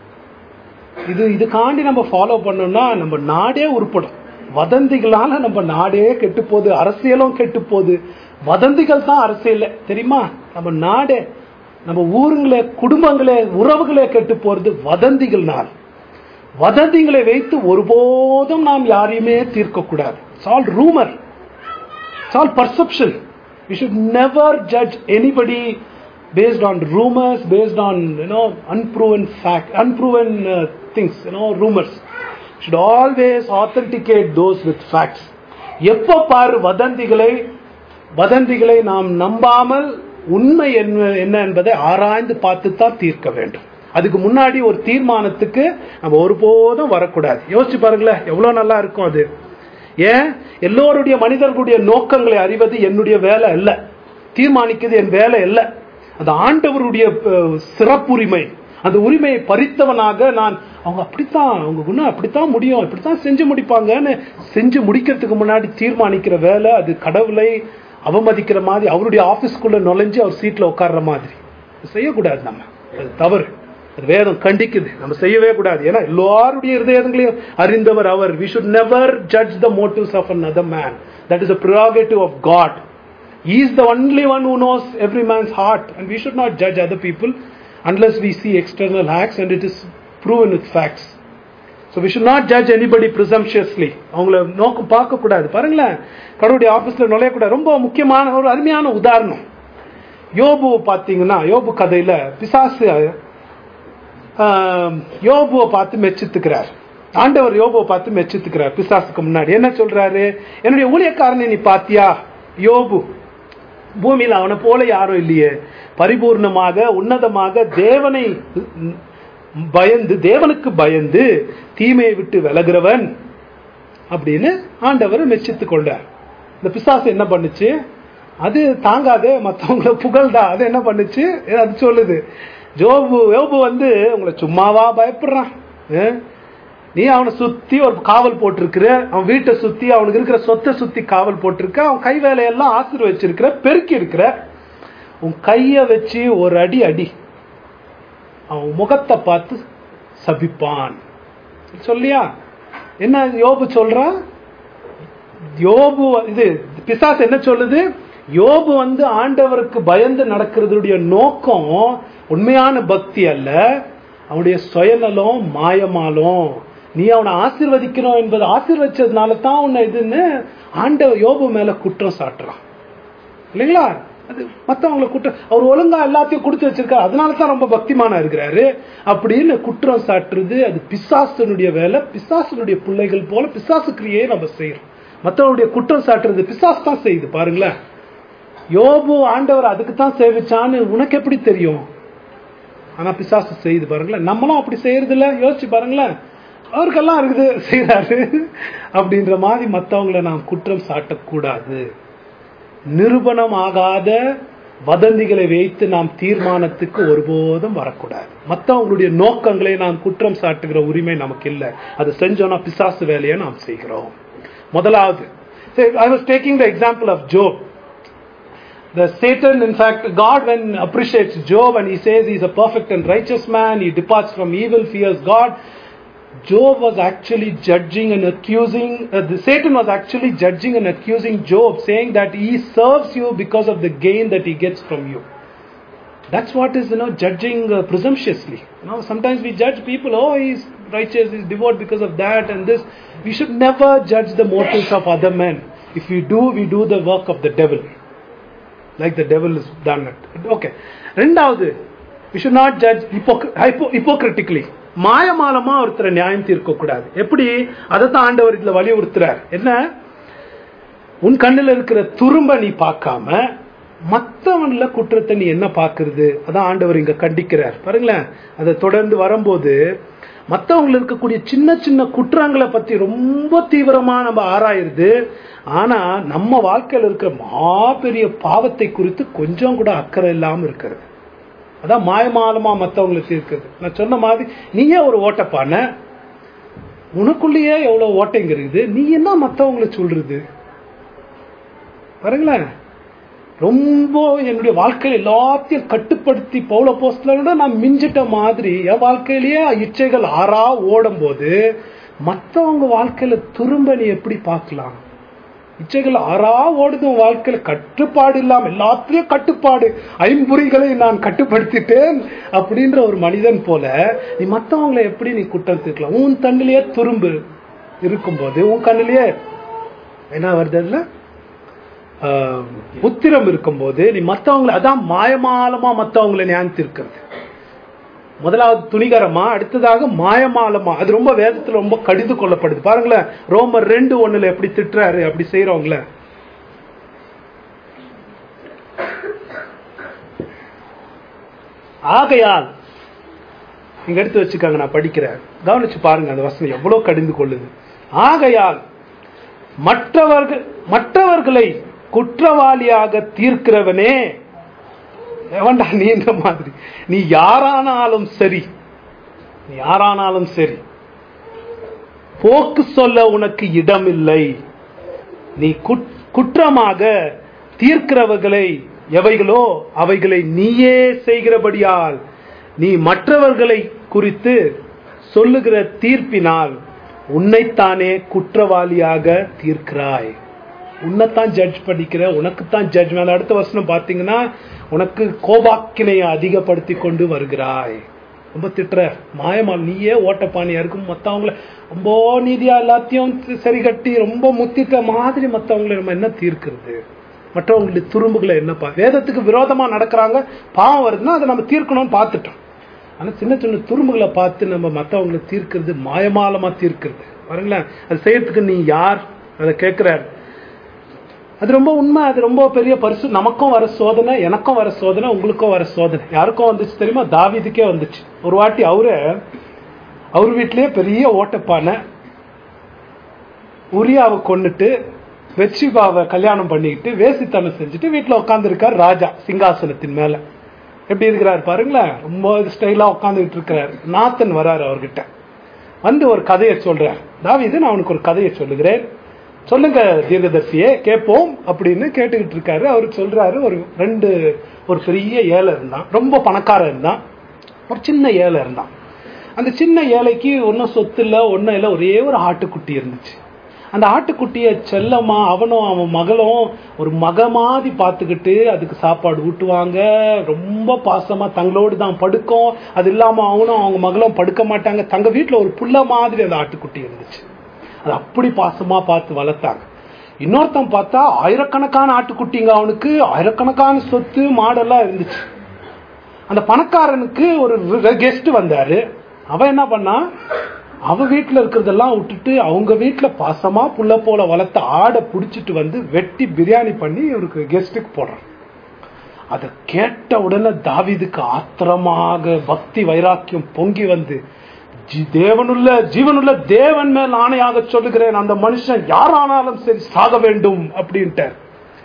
இது இதுக்காண்டி நம்ம ஃபாலோ பண்ணோம்னா நம்ம நாடே உருப்படும் வதந்திகளால நம்ம நாடே கெட்டு போகுது அரசியலும் கெட்டு போகுது வதந்திகள் தான் அரசியல் தெரியுமா நம்ம நாடே நம்ம ஊருங்களே குடும்பங்களே உறவுகளே கெட்டு போறது வதந்திகள்னால் வதந்திகளை வைத்து ஒருபோதும் நாம் யாரையுமே தீர்க்கக்கூடாது it's all rumour it's all perception we should never judge anybody based on rumors, based on you know unproven fact, unproven uh, things, you know rumors. Should always authenticate those with facts. எப்போ பாரு வதந்திகளை வதந்திகளை நாம் நம்பாமல் உண்மை என்ன என்ன என்பதை ஆராய்ந்து பார்த்து தான் தீர்க்க வேண்டும் அதுக்கு முன்னாடி ஒரு தீர்மானத்துக்கு நம்ம ஒருபோதும் வரக்கூடாது யோசிச்சு பாருங்களேன் எவ்வளவு நல்லா இருக்கும் அது ஏன் எல்லோருடைய மனிதர்களுடைய நோக்கங்களை அறிவது என்னுடைய வேலை அல்ல தீர்மானிக்கிறது என் வேலை அல்ல அந்த ஆண்டவருடைய அஹ், சிறப்புரிமை அந்த உரிமையை பறித்தவனாக நான் அவங்க அப்படித்தான் அவங்க குணம் அப்படித்தான் முடியும் இப்படித்தான் செஞ்சு முடிப்பாங்கன்னு செஞ்சு முடிக்கிறதுக்கு முன்னாடி தீர்மானிக்கிற வேலை அது கடவுளை அவமதிக்கிற மாதிரி அவருடைய ஆபீஸ்க்குள்ள நுழைஞ்சு அவர் சீட்ல உட்கார்ற மாதிரி அது செய்யக்கூடாது நம்ம அது தவறு அது வேதம் கண்டிக்குது நம்ம செய்யவே கூடாது ஏன்னா எல்லாருடைய இருதயங்களையும் அறிந்தவர் அவர் we should never judge the motives of another man that is a prerogative of god he is the only one who knows every man's heart and we should not judge other people unless we see external acts and it is proven with facts so we should not judge anybody presumptuously அவங்கள நோக்கம் பார்க்க கூடாது பாருங்களேன் கடவுளுடைய ஆபீஸ்ல நுழையக்கூடாது ரொம்ப முக்கியமான ஒரு அருமையான உதாரணம் யோபு பாத்தீங்கன்னா யோபு கதையில பிசாசு ஆஹ், யோபுவை பார்த்து மெச்சித்துக்கிறார் ஆண்டவர் யோபுவை பார்த்து மெச்சித்துக்கிறார் பிசாசுக்கு முன்னாடி என்ன சொல்றாரு என்னுடைய ஊழியக்காரனை நீ பாத்தியா யோபு பூமியில் அவனை போல யாரும் இல்லையே பரிபூர்ணமாக உன்னதமாக தேவனை பயந்து தேவனுக்கு பயந்து தீமையை விட்டு விலகிறவன் அப்படின்னு ஆண்டவர் மெச்சித்து கொண்டார் இந்த பிசாசு என்ன பண்ணுச்சு அது தாங்காது மற்றவங்கள புகழ்தா அது என்ன பண்ணுச்சு அது சொல்லுது ஜோபு யோபு வந்து உங்களை சும்மாவா பயப்படுறான் ஆ? நீ அவனை சுத்தி ஒரு காவல் போட்டிருக்கிற அவன் வீட்டை சுத்தி அவனுக்கு இருக்கிற சொத்தை சுத்தி காவல் போட்டிருக்க அவன் கை வேலையெல்லாம் ஆசீர்வச்சிருக்கிற பெருக்கி இருக்கிற உன் கைய வச்சு ஒரு அடி அடி அவன் முகத்தை பார்த்து சபிப்பான் சொல்லியா என்ன யோபு சொல்றான் யோபு இது பிசாசு என்ன சொல்லுது யோபு வந்து ஆண்டவருக்கு பயந்து நடக்கிறதுடைய நோக்கம் உண்மையான பக்தி அல்ல அவனுடைய சுயநலம் மாயமாலும் நீ அவனை ஆசீர்வதிக்கணும் என்பது ஆசீர்வச்சதுனால தான் உன்னை இதுன்னு ஆண்டவர் யோபு மேல குற்றம் சாட்டுறான் இல்லைங்களா அது மத்தவங்களை குற்றம் அவர் ஒழுங்கா எல்லாத்தையும் கொடுத்து வச்சிருக்காரு அதனால தான் ரொம்ப பக்திமானா இருக்கிறாரு அப்படின்னு குற்றம் சாட்டுறது அது பிசாசனுடைய வேலை பிசாசனுடைய பிள்ளைகள் போல பிசாசு கிரியை நம்ம செய்யறோம் மத்தவங்களுடைய குற்றம் சாட்டுறது பிசாசு தான் செய்யுது பாருங்களேன் யோபு ஆண்டவர் அதுக்கு தான் சேவிச்சான்னு உனக்கு எப்படி தெரியும் ஆனா பிசாசு செய்யுது பாருங்களேன் நம்மளும் அப்படி செய்யறது இல்ல யோசிச்சு பாருங்களேன் அவருக்கெல்லாம் இருக்குது செய்யறாரு அப்படின்ற மாதிரி மத்தவங்களை நாம் குற்றம் சாட்டக்கூடாது நிரூபணம் ஆகாத வதந்திகளை வைத்து நாம் தீர்மானத்துக்கு ஒருபோதும் வரக்கூடாது மற்றவங்களுடைய நோக்கங்களை நாம் குற்றம் சாட்டுகிற உரிமை நமக்கு இல்லை அது செஞ்சோம்னா பிசாசு வேலையை நாம் செய்கிறோம் முதலாவது I was taking the example of Job The Satan, in fact, God when appreciates Job and he says he's a perfect and righteous man, he departs from evil, fears God. Job was actually judging and accusing, uh, the Satan was actually judging and accusing Job, saying that he serves you because of the gain that he gets from you. That's what is, you know, judging uh, presumptuously. You know, sometimes we judge people, oh, he's righteous, he's devout because of that and this. We should never judge the motives of other men. If we do, we do the work of the devil. like the devil has done it. Okay. ரெண்டாவது we should not judge hypocr- hypo- hypocritically மாயமாலமா ஒருத்தரை நியாயம் தீர்க்க கூடாது எப்படி அதை தான் ஆண்டவர் இதுல வலியுறுத்துறார் என்ன உன் கண்ணுல இருக்கிற துரும்ப நீ பார்க்காம மத்தவன்ல குற்றத்தை நீ என்ன பார்க்கிறது அதான் ஆண்டவர் இங்க கண்டிக்கிறார் பாருங்களேன் அதை தொடர்ந்து வரும்போது மத்தவங்களுக்கு இருக்கக்கூடிய சின்ன சின்ன குற்றங்களை பத்தி ரொம்ப தீவிரமா நம்ம ஆராயிருது ஆனா நம்ம வாழ்க்கையில இருக்கிற மாபெரிய பாவத்தை குறித்து கொஞ்சம் கூட அக்கறை இல்லாம இருக்கிறது அதான் மாயமாலமா மத்தவங்களுக்கு இருக்குது நான் சொன்ன மாதிரி நீயே ஒரு ஓட்டப்பான உனக்குள்ளேயே எவ்வளவு ஓட்டைங்க இருக்குது நீ என்ன மத்தவங்களை சொல்றது பாருங்களேன் ரொம்ப என்னுடைய வாழ்க்கையில எல்லாத்தையும் கட்டுப்படுத்தி பௌல போஸ்டலோட நான் மிஞ்சிட்ட மாதிரி என் வாழ்க்கையிலேயே இச்சைகள் ஆறா ஓடும் போது மத்தவங்க வாழ்க்கையில துரும்ப நீ எப்படி பார்க்கலாம் இச்சைகள் ஆறா ஓடுது உன் வாழ்க்கையில கட்டுப்பாடு இல்லாம எல்லாத்துலயும் கட்டுப்பாடு ஐம்புரிகளை நான் கட்டுப்படுத்திட்டேன் அப்படின்ற ஒரு மனிதன் போல நீ மத்தவங்களை எப்படி நீ குற்றம் தீர்க்கலாம் உன் தண்ணிலேயே துரும்பு இருக்கும்போது உன் கண்ணிலேயே என்ன வருது அதுல ஆஹ், உத்திரம் இருக்கும்போது நீ மத்தவங்களை அதான் மாயமாலமா மத்தவங்களை ஞானித்திருக்கிறது முதலாவது துணிகரமா அடுத்ததாக மாயமாலமா அது ரொம்ப வேதத்துல ரொம்ப கடிந்து கொள்ளப்படுது பாருங்களேன் ரோமர் ரெண்டு ஒண்ணுல எப்படி திட்டுறாரு அப்படி செய்யறவங்கள ஆகையால் இங்க எடுத்து வச்சுக்காங்க நான் படிக்கிறேன் கவனிச்சு பாருங்க அந்த வசனம் எவ்வளவு கடிந்து கொள்ளுது ஆகையால் மற்றவர்கள் மற்றவர்களை குற்றவாளியாக தீர்க்கிறவனே எவன்டா நீ இந்த மாதிரி நீ யாரானாலும் சரி நீ யாரானாலும் சரி போக்கு சொல்ல உனக்கு இடமில்லை நீ குட்- குற்றமாக தீர்க்கிறவர்களை எவைகளோ அவைகளை நீயே செய்கிறபடியால் நீ மற்றவர்களை குறித்து சொல்லுகிற தீர்ப்பினால் உன்னைத்தானே குற்றவாளியாக தீர்க்கிறாய் உன்னைத்தான் ஜட்ஜ் பண்ணிக்கிற உனக்குத்தான் ஜட்ஜ்மெண்ட் அடுத்த வருஷம் பார்த்தீங்கன்னா உனக்கு கோபாக்கினையை அதிகப்படுத்தி கொண்டு வருகிறாய் ரொம்ப திட்டுற மாயமால் நீயே ஓட்டப்பானியா இருக்கும் மற்றவங்கள ரொம்ப நீதியா எல்லாத்தையும் சரி கட்டி ரொம்ப முத்திட்ட மாதிரி மற்றவங்களை நம்ம என்ன தீர்க்கிறது மற்றவங்களுடைய துரும்புகளை என்னப்பா வேதத்துக்கு விரோதமா நடக்கிறாங்க பாவம் வருதுன்னா அதை நம்ம தீர்க்கணும்னு பார்த்துட்டோம் ஆனா சின்ன சின்ன துரும்புகளை பார்த்து நம்ம மற்றவங்களை தீர்க்கிறது மாயமாலமா தீர்க்கிறது பாருங்களேன் அது செய்யறதுக்கு நீ யார் அதை கேட்கிறார் அது ரொம்ப உண்மை அது ரொம்ப பெரிய பரிசு நமக்கும் வர சோதனை எனக்கும் வர சோதனை உங்களுக்கும் வர சோதனை யாருக்கும் வந்துச்சு தெரியுமா தாவீதுக்கே வந்துச்சு ஒரு வாட்டி அவரு அவர் வீட்லயே பெரிய ஓட்டப்பானை உரியாவை கொன்னுட்டு வெற்றிபாவை கல்யாணம் பண்ணிக்கிட்டு வேசித்தனம் செஞ்சுட்டு வீட்டுல உட்காந்துருக்கார் ராஜா சிங்காசனத்தின் மேல எப்படி இருக்கிறார் பாருங்களேன் ரொம்ப ஸ்டைலா உட்காந்துக்கிட்டு இருக்கிறார் நாத்தன் வராரு அவர்கிட்ட வந்து ஒரு கதையை சொல்றார் தாவீது நான் அவனுக்கு ஒரு கதையை சொல்லுகிறேன் சொல்லுங்க தீர்க்கதர்சியே கேட்போம் அப்படின்னு கேட்டுக்கிட்டு இருக்காரு அவருக்கு சொல்றாரு ஒரு ரெண்டு ஒரு பெரிய ஏழை இருந்தான் ரொம்ப பணக்காரன் இருந்தான் ஒரு சின்ன ஏழை இருந்தான் அந்த சின்ன ஏழைக்கு ஒன்றும் சொத்து இல்லை ஒன்றும் இல்லை ஒரே ஒரு ஆட்டுக்குட்டி இருந்துச்சு அந்த ஆட்டுக்குட்டியை செல்லமா அவனும் அவன் மகளும் ஒரு மக மாதிரி பார்த்துக்கிட்டு அதுக்கு சாப்பாடு ஊட்டுவாங்க ரொம்ப பாசமா தங்களோடு தான் படுக்கும் அது இல்லாம அவனும் அவங்க மகளும் படுக்க மாட்டாங்க தங்க வீட்டுல ஒரு புள்ள மாதிரி அந்த ஆட்டுக்குட்டி இருந்துச்சு அது அப்படி பாசமா பார்த்து வளர்த்தாங்க இன்னொருத்தன் பார்த்தா ஆயிரக்கணக்கான ஆட்டுக்குட்டிங்க அவனுக்கு ஆயிரக்கணக்கான சொத்து மாடெல்லாம் இருந்துச்சு அந்த பணக்காரனுக்கு ஒரு கெஸ்ட் வந்தாரு அவன் என்ன பண்ணா அவ வீட்டுல இருக்கிறதெல்லாம் விட்டுட்டு அவங்க வீட்டுல பாசமா புள்ள போல வளர்த்த ஆடை புடிச்சிட்டு வந்து வெட்டி பிரியாணி பண்ணி இவருக்கு கெஸ்ட்டுக்கு போடுறான் அதை கேட்ட உடனே தாவீதுக்கு ஆத்திரமாக பக்தி வைராக்கியம் பொங்கி வந்து ஜி- தேவனுள்ள ஜீவனுள்ள தேவன் மேல் ஆணையாக சொல்லுகிறேன் அந்த மனுஷன் யாரானாலும் சரி சாக வேண்டும் அப்படின்ட்டார்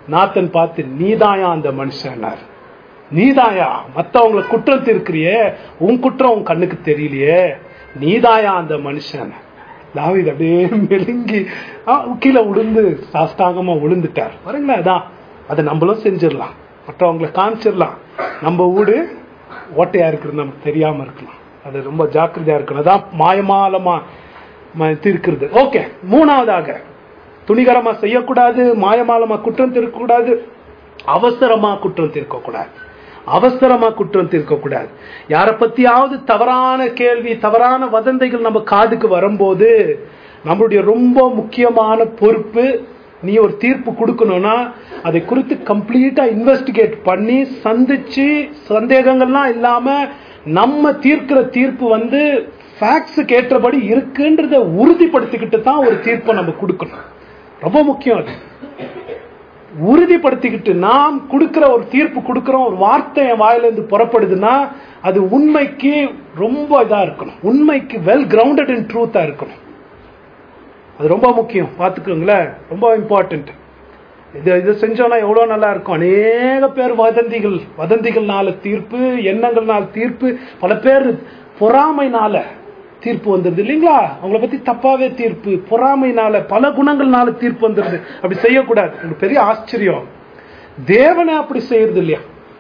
நாத்தன் பார்த்து நீதாயா அந்த மனுஷன்னார் நீதாயா மத்தவங்கள குற்றம் தீர்க்கிறியே உன் குற்றம் உன் கண்ணுக்கு தெரியலையே நீதாயா அந்த மனுஷன் தாவீது அப்படியே மெலுங்கி ஆ, கீழே விழுந்து சாஸ்தாகமா விழுந்துட்டார் பாருங்களேன் அதான் அதை நம்மளும் செஞ்சிடலாம் மற்றவங்களை காமிச்சிடலாம் நம்ம வீடு ஓட்டையா இருக்கிறது நமக்கு தெரியாம இருக்கலாம் அது ரொம்ப ஜாக்கிரதையா இருக்கணும் அதான் மாயமாலமா ம- தீர்க்கிறது ஓகே மூணாவதாக துணிகரமா செய்யக்கூடாது மாயமாலமா குற்றம் தீர்க்கக்கூடாது அவசரமா குற்றம் தீர்க்கக்கூடாது அவசரமா குற்றம் தீர்க்கக்கூடாது யாரை பத்தியாவது தவறான கேள்வி தவறான வதந்தைகள் நம்ம காதுக்கு வரும்போது நம்மளுடைய ரொம்ப முக்கியமான பொறுப்பு நீ ஒரு தீர்ப்பு கொடுக்கணும்னா அதை குறித்து கம்ப்ளீட்டா இன்வெஸ்டிகேட் பண்ணி சந்திச்சு சந்தேகங்கள்லாம் இல்லாம நம்ம தீர்க்கிற தீர்ப்பு வந்து ஃபேக்ட்ஸுக்கு ஏற்றபடி இருக்குன்றத உறுதிப்படுத்திக்கிட்டு தான் ஒரு தீர்ப்பை நம்ம கொடுக்கணும் ரொம்ப முக்கியம் அது உறுதிப்படுத்திக்கிட்டு நாம் கொடுக்கிற ஒரு தீர்ப்பு கொடுக்கிறோம் ஒரு வார்த்தை என் வாயிலிருந்து புறப்படுதுன்னா அது உண்மைக்கு ரொம்ப இதா இருக்கணும் உண்மைக்கு வெல் கிரவுண்டட் இன் ட்ரூத்தா இருக்கணும் அது ரொம்ப முக்கியம் பார்த்துக்கோங்களேன் ரொம்ப இம்பார்ட்டன்ட் இது இது செஞ்சோம்னா எவ்வளவு நல்லா இருக்கும் அநேக பேர் வதந்திகள் வதந்திகள்னால தீர்ப்பு எண்ணங்கள்னால தீர்ப்பு பல பேர் பொறாமைனால தீர்ப்பு வந்துருது இல்லைங்களா அவங்கள பத்தி தப்பாவே தீர்ப்பு பொறாமைனால பல குணங்கள்னால தீர்ப்பு வந்துருது அப்படி செய்யக்கூடாது இது பெரிய ஆச்சரியம் தேவனை அப்படி செய்யறது இல்லையா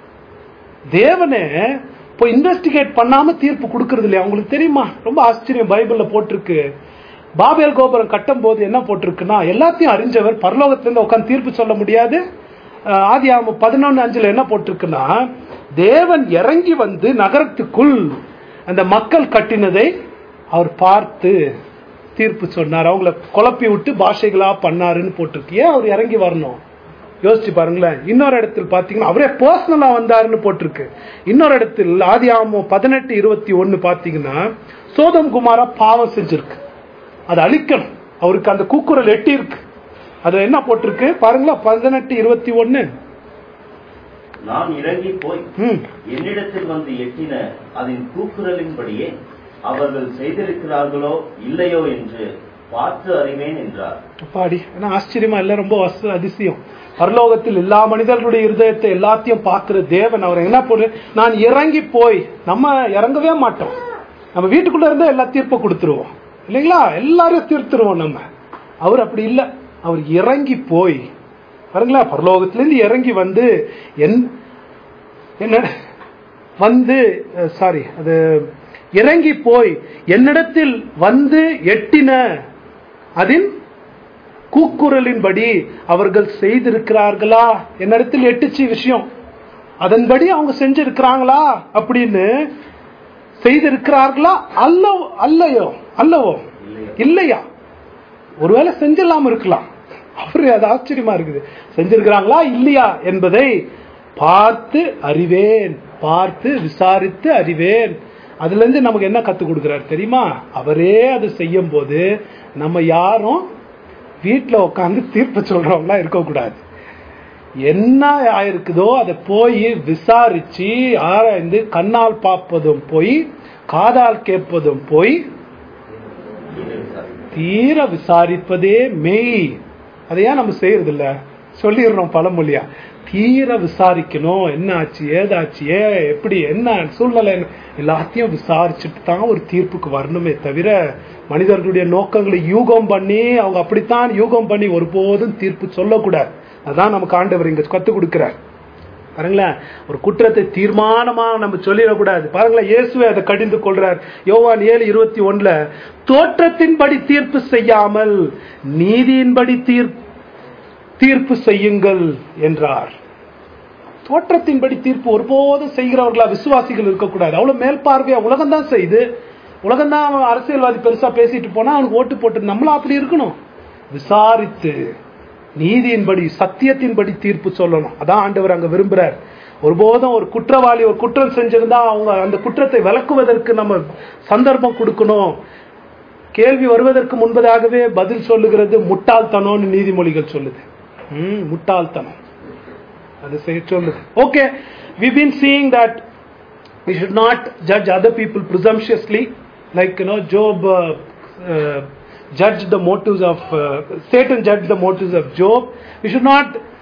தேவனே இப்போ இன்வெஸ்டிகேட் பண்ணாம தீர்ப்பு கொடுக்கறது இல்லையா உங்களுக்கு தெரியுமா ரொம்ப ஆச்சரியம் பைபிள்ல போட்டிருக்கு பாபேல் கோபுரம் கட்டும் போது என்ன போட்டிருக்குன்னா எல்லாத்தையும் அறிஞ்சவர் பரலோகத்துல இருந்து உட்காந்து தீர்ப்பு சொல்ல முடியாது அஹ் ஆதி ஆகமம் பதினொன்னு அஞ்சுல என்ன போட்டிருக்குன்னா தேவன் இறங்கி வந்து நகரத்துக்குள் அந்த மக்கள் கட்டினதை அவர் பார்த்து தீர்ப்பு சொன்னார் அவங்கள குழப்பி விட்டு பாஷைகளா பண்ணாருன்னு போட்டிருக்கு ஏன் அவர் இறங்கி வரணும் யோசிச்சு பாருங்களேன் இன்னொரு இடத்தில் பாத்தீங்கன்னா அவரே பர்சனலா வந்தாருன்னு போட்டிருக்கு இன்னொரு இடத்தில் ஆதி ஆகமம் பதினெட்டு இருபத்தி ஒன்னு பாத்தீங்கன்னா சோதம் குமாரா பாவம் செஞ்சிருக்கு அதை அழிக்கணும் அவருக்கு அந்த கூக்குரல் எட்டி இருக்கு அது என்ன போட்டிருக்கு பாருங்களா பதினெட்டு இருபத்தி ஒன்னு நான் இறங்கி போய் ம் என்னிடத்தில் வந்து எட்டின அதன் கூக்குரலின்படியே அவர்கள் செய்திருக்கிறார்களோ இல்லையோ என்று பார்த்து அறிவேன் என்றார் அப்பாடி ஏன்னா ஆச்சரியமா இல்ல ரொம்ப வச அதிசயம் பரலோகத்தில் எல்லா மனிதர்களுடைய இருதயத்தை எல்லாத்தையும் பார்க்கிற தேவன் அவர் என்ன போடு நான் இறங்கி போய் நம்ம இறங்கவே மாட்டோம் நம்ம வீட்டுக்குள்ள இருந்தா எல்லா தீர்ப்பை கொடுத்துருவோம் இல்லைங்களா எல்லாரையும் தீர்த்துருவோம் நம்ம அவர் அப்படி இல்ல அவர் இறங்கி போய் பாருங்களா பரலோகத்திலிருந்து இறங்கி வந்து என் என்ன வந்து சாரி அது இறங்கி போய் என்னிடத்தில் வந்து எட்டின அதின் கூக்குரலின்படி அவர்கள் செய்திருக்கிறார்களா என்னிடத்தில் எட்டுச்சு விஷயம் அதன்படி அவங்க செஞ்சிருக்கிறாங்களா அப்படின்னு செய்திருக்கிறார்களா அல்ல அல்லையோ அல்லவோ இல்லையோ. இல்லையா ஒருவேளை செஞ்சிடலாம இருக்கலாம் அவரு அது ஆச்சரியமா இருக்குது செஞ்சிருக்கிறாங்களா இல்லையா என்பதை பார்த்து அறிவேன் பார்த்து விசாரித்து அறிவேன் அதுல இருந்து நமக்கு என்ன கத்து கொடுக்கிறார் தெரியுமா அவரே அது செய்யும் போது நம்ம யாரும் வீட்டுல உட்காந்து தீர்ப்பு சொல்றவங்களா இருக்கக்கூடாது என்ன ஆயிருக்குதோ அதை போய் விசாரிச்சு ஆராய்ந்து கண்ணால் பார்ப்பதும் போய் காதால் கேட்பதும் போய் இது விசாரி. தீர விசாரிப்பதே மெய் அதை ஏன் நம்ம செய்யறது இல்ல சொல்லிடுறோம் பழமொழியா தீர விசாரிக்கணும் என்ன ஆச்சு ஏதாச்சு ஏ எப்படி என்ன சூழ்நிலை என்ன, எல்லாத்தையும் விசாரிச்சுட்டு தான் ஒரு தீர்ப்புக்கு வரணுமே தவிர மனிதர்களுடைய நோக்கங்களை யூகம் பண்ணி அவங்க அப்படித்தான் யூகம் பண்ணி ஒருபோதும் தீர்ப்பு சொல்லக்கூடாது அதான் நமக்கு ஆண்டவர் இங்க கத்துக் கொடுக்கிறார் பாருங்களேன் ஒரு குற்றத்தை தீர்மானமா நம்ம சொல்லிடக்கூடாது பாருங்களேன் இயேசுவே அதை கடிந்து கொள்றார் யோவான் ஏழு இருபத்தி ஒண்ணுல தோற்றத்தின்படி தீர்ப்பு செய்யாமல் நீதியின்படி தீர் தீர்ப்பு செய்யுங்கள் என்றார் தோற்றத்தின்படி தீர்ப்பு ஒருபோதும் செய்கிறவர்களா விசுவாசிகள் இருக்கக்கூடாது அவ்வளவு மேல் பார்வையா உலகம் தான் செய்யுது உலகம் தான் அவன் அரசியல்வாதி பெருசா பேசிட்டு போனா அவனுக்கு ஓட்டு போட்டு நம்மளும் அப்படி இருக்கணும் விசாரித்து நீதியின்படி சத்தியத்தின்படி தீர்ப்பு சொல்லணும் அதான் ஆண்டவர் அங்க விரும்புறார் ஒருபோதும் ஒரு குற்றவாளி ஒரு குற்றம் செஞ்சிருந்தா அவங்க அந்த குற்றத்தை விளக்குவதற்கு நம்ம சந்தர்ப்பம் கொடுக்கணும் கேள்வி வருவதற்கு முன்பதாகவே பதில் சொல்லுகிறது முட்டாள்தனம்னு நீதிமொழிகள் சொல்லுது ம், முட்டாள்தனம் அது செய்ய சொல்லுது okay we been seeing that we should not judge other people presumptuously like you know job uh, uh, judged the motives of uh, satan judged the motives of job we should not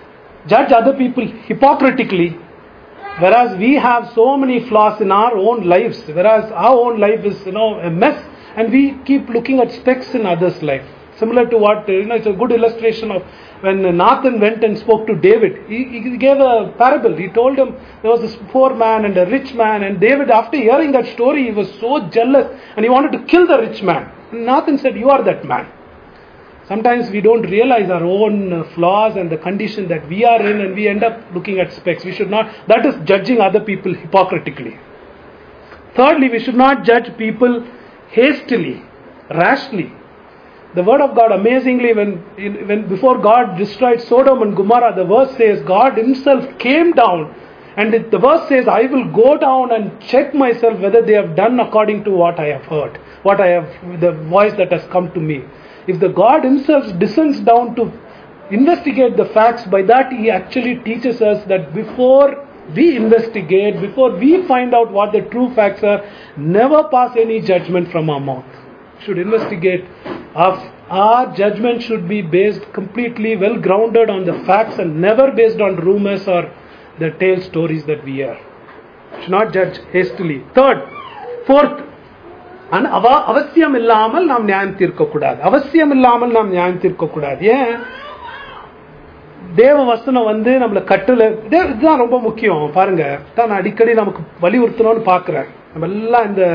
judge other people hypocritically whereas we have so many flaws in our own lives whereas our own life is you know a mess and we keep looking at specks in others life similar to what you know it's a good illustration of when nathan went and spoke to david he, he gave a parable he told him there was this poor man and a rich man and david after hearing that story he was so jealous and he wanted to kill the rich man and nathan said you are that man sometimes we don't realize our own uh, flaws and the condition that we are in and we end up looking at specks we should not that is judging other people hypocritically thirdly we should not judge people hastily rashly the word of god amazingly when in, when before god destroyed sodom and gomorrah the verse says god himself came down and it, the verse says i will go down and check myself whether they have done according to what i have heard what i have the voice that has come to me if the god himself descends down to investigate the facts by that he actually teaches us that before we investigate before we find out what the true facts are never pass any judgment from our mouth should investigate our, our judgment should be based completely well grounded on the facts and never based on rumors or the tale stories that we hear should not judge hastily third fourth ஆனா அவ அவசியம் இல்லாமல் நாம் நியாயம் தீர்க்க கூடாது அவசியம் இல்லாமல் நாம் நியாயம் தீர்க்க கூடாது ஏன் தேவ வசனம் வந்து நம்மள கட்டுல இதே- இதுதான் ரொம்ப முக்கியம் பாருங்க தான் நான் அடிக்கடி நமக்கு வலியுறுத்தணும்னு பாக்குறேன் நம்ம எல்லாம் இந்த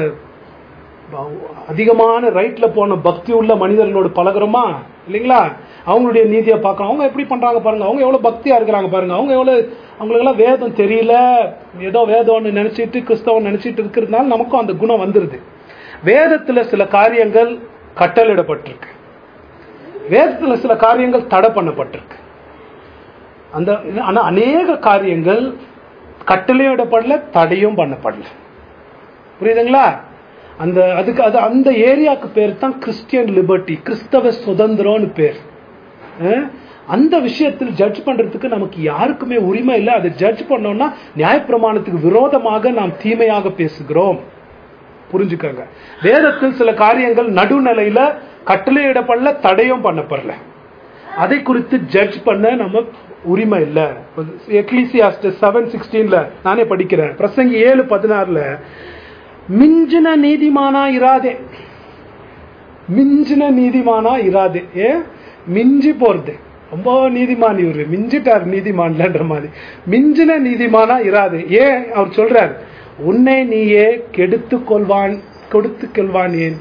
அதிகமான ரைட்ல போன பக்தி உள்ள மனிதர்களோடு பழகுறோமா இல்லைங்களா அவங்களுடைய நீதியை பார்க்கணும் அவங்க எப்படி பண்றாங்க பாருங்க அவங்க எவ்வளவு பக்தியா இருக்கிறாங்க பாருங்க அவங்க எவ்வளவு அவங்களுக்கு எல்லாம் வேதம் தெரியல ஏதோ வேதம்னு நினைச்சிட்டு கிறிஸ்தவம் நினைச்சிட்டு இருக்கிறதுனால நமக்கும் அந்த குணம் வந்துருது வேதத்துல சில காரியங்கள் கட்டளிடப்பட்டிருக்கு வேதத்துல சில காரியங்கள் தடை பண்ணப்பட்டிருக்கு அந்த ஆனா அநேக காரியங்கள் கட்டளையிடப்படல தடையும் பண்ணப்படல புரியுதுங்களா அந்த அதுக்கு அது அந்த ஏரியாவுக்கு பேர் தான் கிறிஸ்டியன் லிபர்ட்டி கிறிஸ்தவ சுதந்திரம்னு பேர் அஹ், அந்த விஷயத்தில் ஜட்ஜ் பண்றதுக்கு நமக்கு யாருக்குமே உரிமை இல்லை அதை ஜட்ஜ் பண்ணோம்னா நியாயப்பிரமாணத்துக்கு விரோதமாக நாம் தீமையாக பேசுகிறோம் புரிஞ்சுக்கங்க வேதத்தில் சில காரியங்கள் நடுநிலையில கட்டளையிடப்படல தடையும் பண்ணப்படல அதை குறித்து ஜட்ஜ் பண்ண நம்ம உரிமை இல்ல எக்லிசியாஸ்ட் செவன் சிக்ஸ்டீன்ல நானே படிக்கிறேன் பிரசங்கி ஏழு பதினாறுல மிஞ்சின நீதிமானா இராதே மிஞ்சின நீதிமானா இராதே ஏ மிஞ்சி போறது ரொம்ப நீதிமான் இவரு மிஞ்சிட்டார் நீதிமான்லன்ற மாதிரி மிஞ்சின நீதிமானா இராது ஏன் அவர் சொல்றார் உன்னை நீயே கெடுத்து கொள்வான் கொடுத்து கொள்வான் ஏன்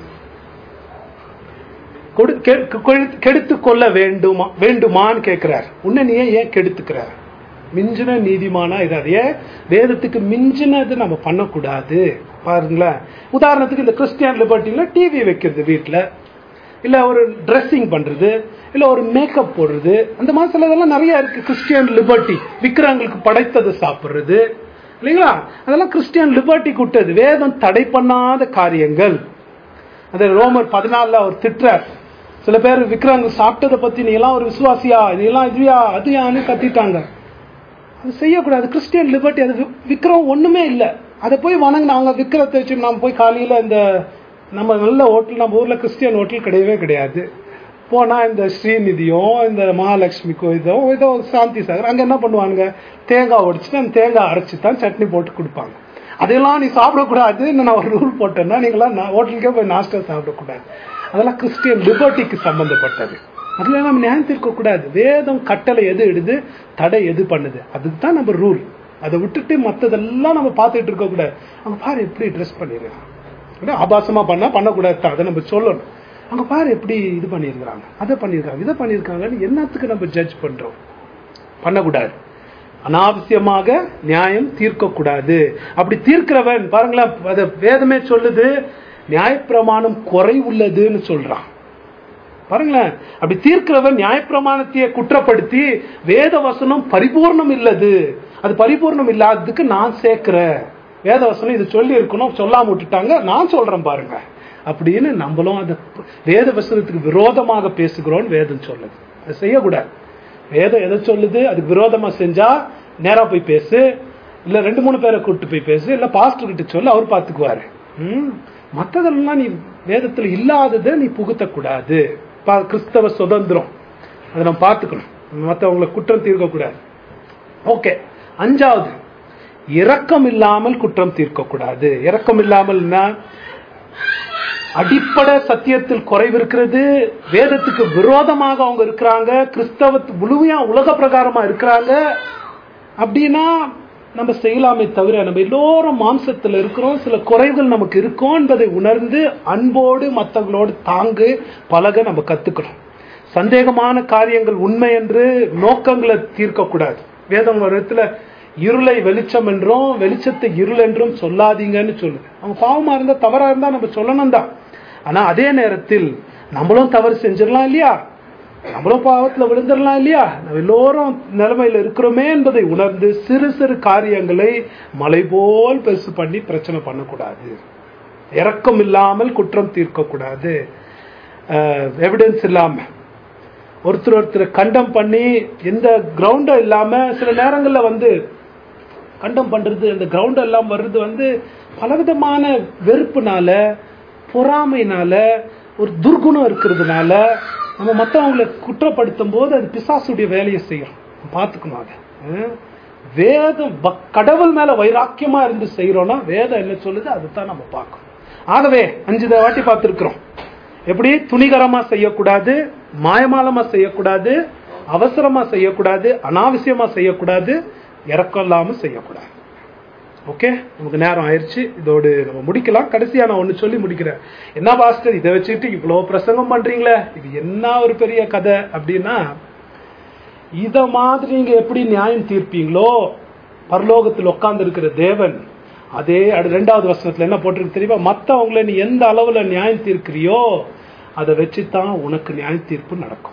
கொடு- கெ- கெ- கெடுத்து கொள்ள வேண்டுமா வேண்டுமான்னு கேட்கிறார் உன்னை நீ ஏன் கெடுத்துக்கிறார் மிஞ்சின நீதிமானா இராது ஏன் வேதத்துக்கு மிஞ்சினது நம்ம பண்ணக்கூடாது பாருங்களேன் உதாரணத்துக்கு இந்த கிறிஸ்டியன் லிபர்ட்டில டிவி வைக்கிறது வீட்டுல இல்ல ஒரு ட்ரெஸ்ஸிங் பண்றது இல்ல ஒரு மேக்கப் போடுறது அந்த மாதிரி சிலதெல்லாம் நிறைய இருக்கு கிறிஸ்டியன் லிபர்ட்டி விக்கிரங்களுக்கு படைத்ததை சாப்பிடுறது இல்லைங்களா அதெல்லாம் கிறிஸ்டியன் லிபர்ட்டி கூட்டது வேதம் தடை பண்ணாத காரியங்கள் அது ரோமர் பதினாலுல அவர் திட்டுறார் சில பேர் விக்ராங்க சாப்பிட்டதை பத்தி நீ எல்லாம் ஒரு விசுவாசியா நீ எல்லாம் இதுயா அதுயான்னு கத்திட்டாங்க அது செய்யக்கூடாது கிறிஸ்டியன் லிபர்ட்டி அது வி- விக்கிரம் ஒண்ணுமே இல்ல அதை போய் வணங்க நாங்க விக்கிரத்தை வச்சு நம்ம போய் காலையில இந்த நம்ம நல்ல ஹோட்டல் நம்ம ஊர்ல கிறிஸ்டியன் ஹோட்டல் கிடையவே கிடையாது போனா இந்த ஸ்ரீநிதியும் இந்த மகாலட்சுமிக்கோ இதோ ஏதோ சாந்தி சாகர் அங்க என்ன பண்ணுவாங்க தேங்காய் உடைச்சிட்டு அந்த தேங்காய் அரைச்சு தான் சட்னி போட்டு கொடுப்பாங்க அதெல்லாம் நீ சாப்பிடக்கூடாது நான் ஒரு ரூல் போட்டேன்னா நீங்களாம் நான் ஹோட்டலுக்கே போய் நாஸ்டா சாப்பிடக்கூடாது அதெல்லாம் கிறிஸ்டியன் லிபர்ட்டிக்கு சம்பந்தப்பட்டது அதுல நம்ம நியாயம் தீர்க்க கூடாது வேதம் கட்டளை எது இடுது தடை எது பண்ணுது அதுக்கு தான் நம்ம ரூல் அதை விட்டுட்டு மத்ததெல்லாம் நம்ம பார்த்துட்டு இருக்க கூடாது அங்க பாரு எப்படி ட்ரெஸ் பண்ணிருக்கான் அப்படியே ஆபாசமா பண்ணா பண்ணக்கூடாது தான் அதை நம்ம சொல்லணும் அங்க பாரு எப்படி இது பண்ணியிருக்கிறாங்க அதை பண்ணியிருக்காங்க இதை பண்ணியிருக்காங்கன்னு என்னத்துக்கு நம்ம ஜட்ஜ் பண்றோம் பண்ணக்கூடாது அனாவசியமாக நியாயம் தீர்க்கக்கூடாது அப்படி தீர்க்கிறவன் பாருங்களேன் அது வேதமே சொல்லுது நியாயப்பிரமாணம் குறை உள்ளதுன்னு சொல்றான் பாருங்களேன் அப்படி தீர்க்கிறவன் நியாயப்பிரமாணத்தையே குற்றப்படுத்தி வேத வசனம் பரிபூர்ணம் இல்லது அது பரிபூர்ணம் இல்லாததுக்கு நான் சேர்க்கிறேன் வேத வசனம் இது சொல்லி இருக்கணும் சொல்லாம விட்டுட்டாங்க நான் சொல்றேன் பாருங்க அப்படின்னு நம்மளும் அந்த வேத வசனத்துக்கு விரோதமாக பேசுகிறோம்னு வேதம் சொல்லுது அது செய்யக்கூடாது வேதம் எதை சொல்லுது அதுக்கு விரோதமா செஞ்சா நேரா போய் பேசு இல்ல ரெண்டு மூணு பேரை கூப்பிட்டு போய் பேசு இல்ல பாஸ்டர் கிட்ட சொல்லு அவர் பாத்துக்குவாரு ம் மத்ததெல்லாம் நீ வேதத்துல இல்லாததை நீ புகுத்தக்கூடாது பா- கிறிஸ்தவ சுதந்திரம் அதை நம்ம பார்த்துக்கணும் மற்றவங்களை குற்றம் தீர்க்க கூடாது ஓகே அஞ்சாவது இரக்கம் இல்லாமல் குற்றம் தீர்க்கக்கூடாது இரக்கம் இல்லாமல்னா அடிப்படை சத்தியத்தில் குறைவு இருக்கிறது வேதத்துக்கு விரோதமாக அவங்க இருக்கிறாங்க கிறிஸ்தவ முழுமையா உலக பிரகாரமா இருக்கிறாங்க அப்படின்னா நம்ம செய்யலாமே தவிர நம்ம எல்லோரும் மாம்சத்தில் இருக்கிறோம் சில குறைவுகள் நமக்கு இருக்கும் என்பதை உணர்ந்து அன்போடு மற்றவங்களோடு தாங்கு பழக நம்ம கத்துக்கணும் சந்தேகமான காரியங்கள் உண்மை என்று நோக்கங்களை தீர்க்கக்கூடாது வேதம் ஒரு இடத்துல இருளை வெளிச்சம் என்றும் வெளிச்சத்தை இருள் என்றும் சொல்லாதீங்கன்னு சொல்லுது அவங்க பாவமா இருந்தா தவறா இருந்தா நம்ம சொல்லணும் தான் ஆனா அதே நேரத்தில் நம்மளும் தவறு செஞ்சிடலாம் இல்லையா நம்மளும் பாவத்துல விழுந்துடலாம் இல்லையா நம்ம எல்லோரும் நிலைமையில இருக்கிறோமே என்பதை உணர்ந்து சிறு சிறு காரியங்களை மலை போல் பெருசு பண்ணி பிரச்சனை பண்ணக்கூடாது இரக்கம் இல்லாமல் குற்றம் தீர்க்கக்கூடாது எவிடன்ஸ் இல்லாம ஒருத்தர் ஒருத்தர் கண்டம் பண்ணி எந்த கிரவுண்டும் இல்லாம சில நேரங்கள்ல வந்து கண்டம் பண்றது அந்த கிரவுண்ட் எல்லாம் வர்றது வந்து பலவிதமான வெறுப்புனால பொறாமைனால ஒரு துர்குணம் இருக்கிறதுனால நம்ம மற்றவங்களை குற்றப்படுத்தும் போது அது பிசாசுடைய வேலையை செய்யும் பார்த்துக்கணும் அதை அஹ் வேதம் பக்- கடவுள் மேல வைராக்கியமா இருந்து செய்யறோம்னா வேதம் என்ன சொல்லுது அதுதான் நம்ம பார்க்கணும் ஆகவே அஞ்சு வாட்டி பார்த்திருக்கிறோம் எப்படி துணிகரமா செய்யக்கூடாது மாயமாலமா செய்யக்கூடாது அவசரமா செய்யக்கூடாது அனாவசியமா செய்யக்கூடாது இறக்கம் இல்லாம செய்யக்கூடாது ஓகே நமக்கு நேரம் ஆயிடுச்சு இதோடு நம்ம முடிக்கலாம் கடைசியா நான் ஒண்ணு சொல்லி முடிக்கிறேன் என்ன பாஸ்டர் இதை வச்சுக்கிட்டு இவ்வளவு பிரசங்கம் பண்றீங்களே இது என்ன ஒரு பெரிய கதை அப்படின்னா இத மாதிரி நீங்க எப்படி நியாயம் தீர்ப்பீங்களோ பரலோகத்தில் உட்கார்ந்து இருக்கிற தேவன் அதே அடு- ரெண்டாவது வசனத்துல என்ன போட்டிருக்கு தெரியுமா மத்தவங்களை நீ எந்த அளவுல நியாயம் தீர்க்கிறியோ அதை வச்சுதான் உனக்கு நியாய தீர்ப்பு நடக்கும்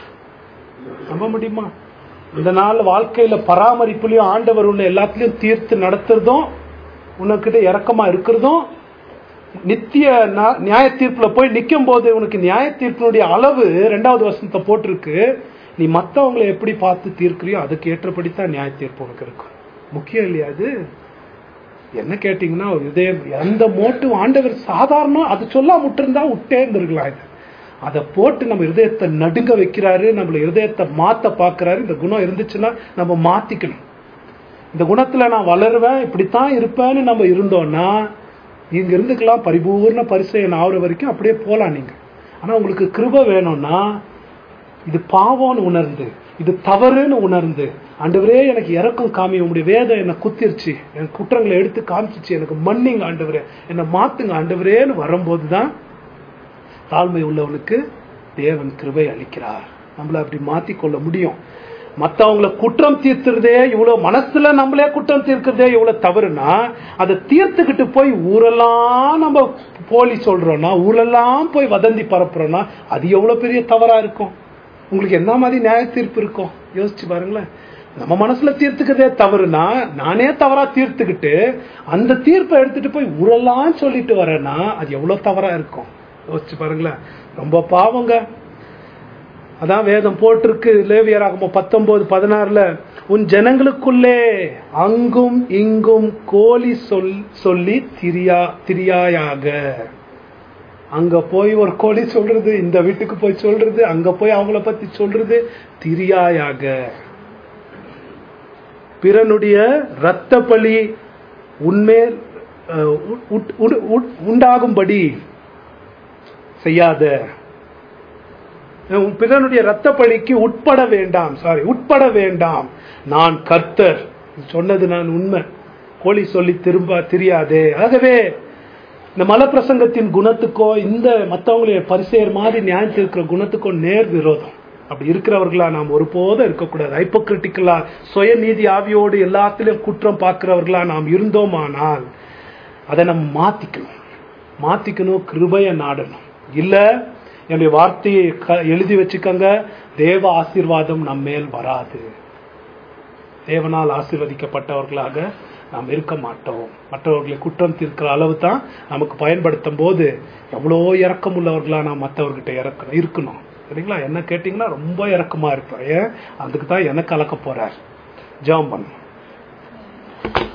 நம்ப முடியுமா இந்த நாள் வாழ்க்கையில பராமரிப்புலயும் ஆண்டவர் உன்னை எல்லாத்துலயும் தீர்த்து நடத்துறதும் உனக்கிட்ட இறக்கமா இருக்கிறதும் நித்திய நா- நியாய தீர்ப்புல போய் நிக்கும் போது உனக்கு நியாய தீர்ப்பினுடைய அளவு ரெண்டாவது வசனத்தை போட்டிருக்கு நீ மத்தவங்களை எப்படி பார்த்து தீர்க்கிறியோ அதுக்கு ஏற்றபடித்தான் நியாய தீர்ப்பு உனக்கு இருக்கும் முக்கியம் இல்லையா அது என்ன கேட்டீங்கன்னா ஒரு இதயம் எந்த மோட்டு ஆண்டவர் சாதாரண அது சொல்லாம விட்டுருந்தா விட்டே இருந்திருக்கலாம் இது அதை போட்டு நம்ம இருதயத்தை நடுங்க வைக்கிறாரு நம்மள இருதயத்தை மாத்த பாக்குறாரு இந்த குணம் இருந்துச்சுன்னா நம்ம மாத்திக்கணும் இந்த குணத்துல நான் வளருவேன் இப்படித்தான் இருப்பேன்னு நம்ம இருந்தோம்னா இங்க இருந்துக்கலாம் பரிபூர்ண பரிசையன் ஆகுற வரைக்கும் அப்படியே போலாம் நீங்க ஆனா உங்களுக்கு கிருப வேணும்னா இது பாவம்னு உணர்ந்து இது தவறுன்னு உணர்ந்து ஆண்டவரே எனக்கு இறக்கம் காமி உங்களுடைய வேதம் என்னை குத்திருச்சு என் குற்றங்களை எடுத்து காமிச்சிச்சு எனக்கு மன்னிங்க ஆண்டவரே என்னை மாத்துங்க ஆண்டவரேன்னு வரும்போதுதான் தாழ்மை உள்ளவனுக்கு தேவன் கிருபை அளிக்கிறார் நம்மள அப்படி மாத்திக்கொள்ள முடியும் மத்தவங்கள குற்றம் தீர்த்துறதே இவ்வளவு மனசுல நம்மளே குற்றம் தீர்க்கிறதே இவ்வளவு தவறுனா அதை தீர்த்துக்கிட்டு போய் ஊரெல்லாம் நம்ம போலி சொல்றோம்னா ஊரெல்லாம் போய் வதந்தி பரப்புறோம்னா அது எவ்வளவு பெரிய தவறா இருக்கும் உங்களுக்கு என்ன மாதிரி நியாய தீர்ப்பு இருக்கும் யோசிச்சு பாருங்களேன் நம்ம மனசுல தீர்த்துக்கிறதே தவறுனா நானே தவறா தீர்த்துக்கிட்டு அந்த தீர்ப்பை எடுத்துட்டு போய் ஊரெல்லாம் சொல்லிட்டு வரேன்னா அது எவ்வளவு தவறா இருக்கும் யோசிச்சு பாருங்களேன் ரொம்ப பாவங்க அதான் வேதம் போட்டிருக்கு லேவியராகும் பத்தொன்பது பதினாறுல உன் ஜனங்களுக்குள்ளே அங்கும் இங்கும் கோலி சொல் சொல்லி திரியா திரியாயாக அங்க போய் ஒரு கோழி சொல்றது இந்த வீட்டுக்கு போய் சொல்றது அங்க போய் அவங்கள பத்தி சொல்றது திரியாயாக பிறனுடைய இரத்த பலி உன்மேல் அஹ், உட்- உட்- உட்- உண்டாகும்படி செய்யாத உன் பிறனுடைய இரத்த பழிக்கு உட்பட வேண்டாம் சாரி உட்பட வேண்டாம் நான் கர்த்தர் சொன்னது நான் உண்மை கோழி சொல்லி திரும்ப தெரியாதே ஆகவே இந்த மலப்பிரசங்கத்தின் குணத்துக்கோ இந்த மற்றவங்களுடைய பரிசெயர் மாதிரி நியாயம் இருக்கிற குணத்துக்கோ நேர் விரோதம் அப்படி இருக்கிறவர்களா நாம் ஒருபோதும் இருக்கக்கூடாது ஹைப்போகிரிட்டிக்கலா சுயநீதி ஆவியோடு எல்லாத்திலும் குற்றம் பார்க்கிறவர்களா நாம் இருந்தோமானால் அதை நம்ம மாத்திக்கணும் மாத்திக்கணும் கிருபைய நாடணும் இல்ல என்னுடைய வார்த்தையை க- எழுதி வச்சுக்கோங்க தேவ ஆசீர்வாதம் நம்ம மேல் வராது தேவனால் ஆசீர்வதிக்கப்பட்டவர்களாக நாம் இருக்க மாட்டோம் மற்றவர்களை குற்றம் தீர்க்கிற அளவு தான் நமக்கு பயன்படுத்தும் போது எவ்வளோ இறக்கம் உள்ளவர்களா நாம் மற்றவர்கிட்ட இறக்கணும் இருக்கணும் சரிங்களா என்ன கேட்டிங்கன்னா ரொம்ப இறக்கமா இருப்பேன் ஏன் அதுக்கு தான் எனக்கு கலக்க போறார் ஜெபம் பண்ணும்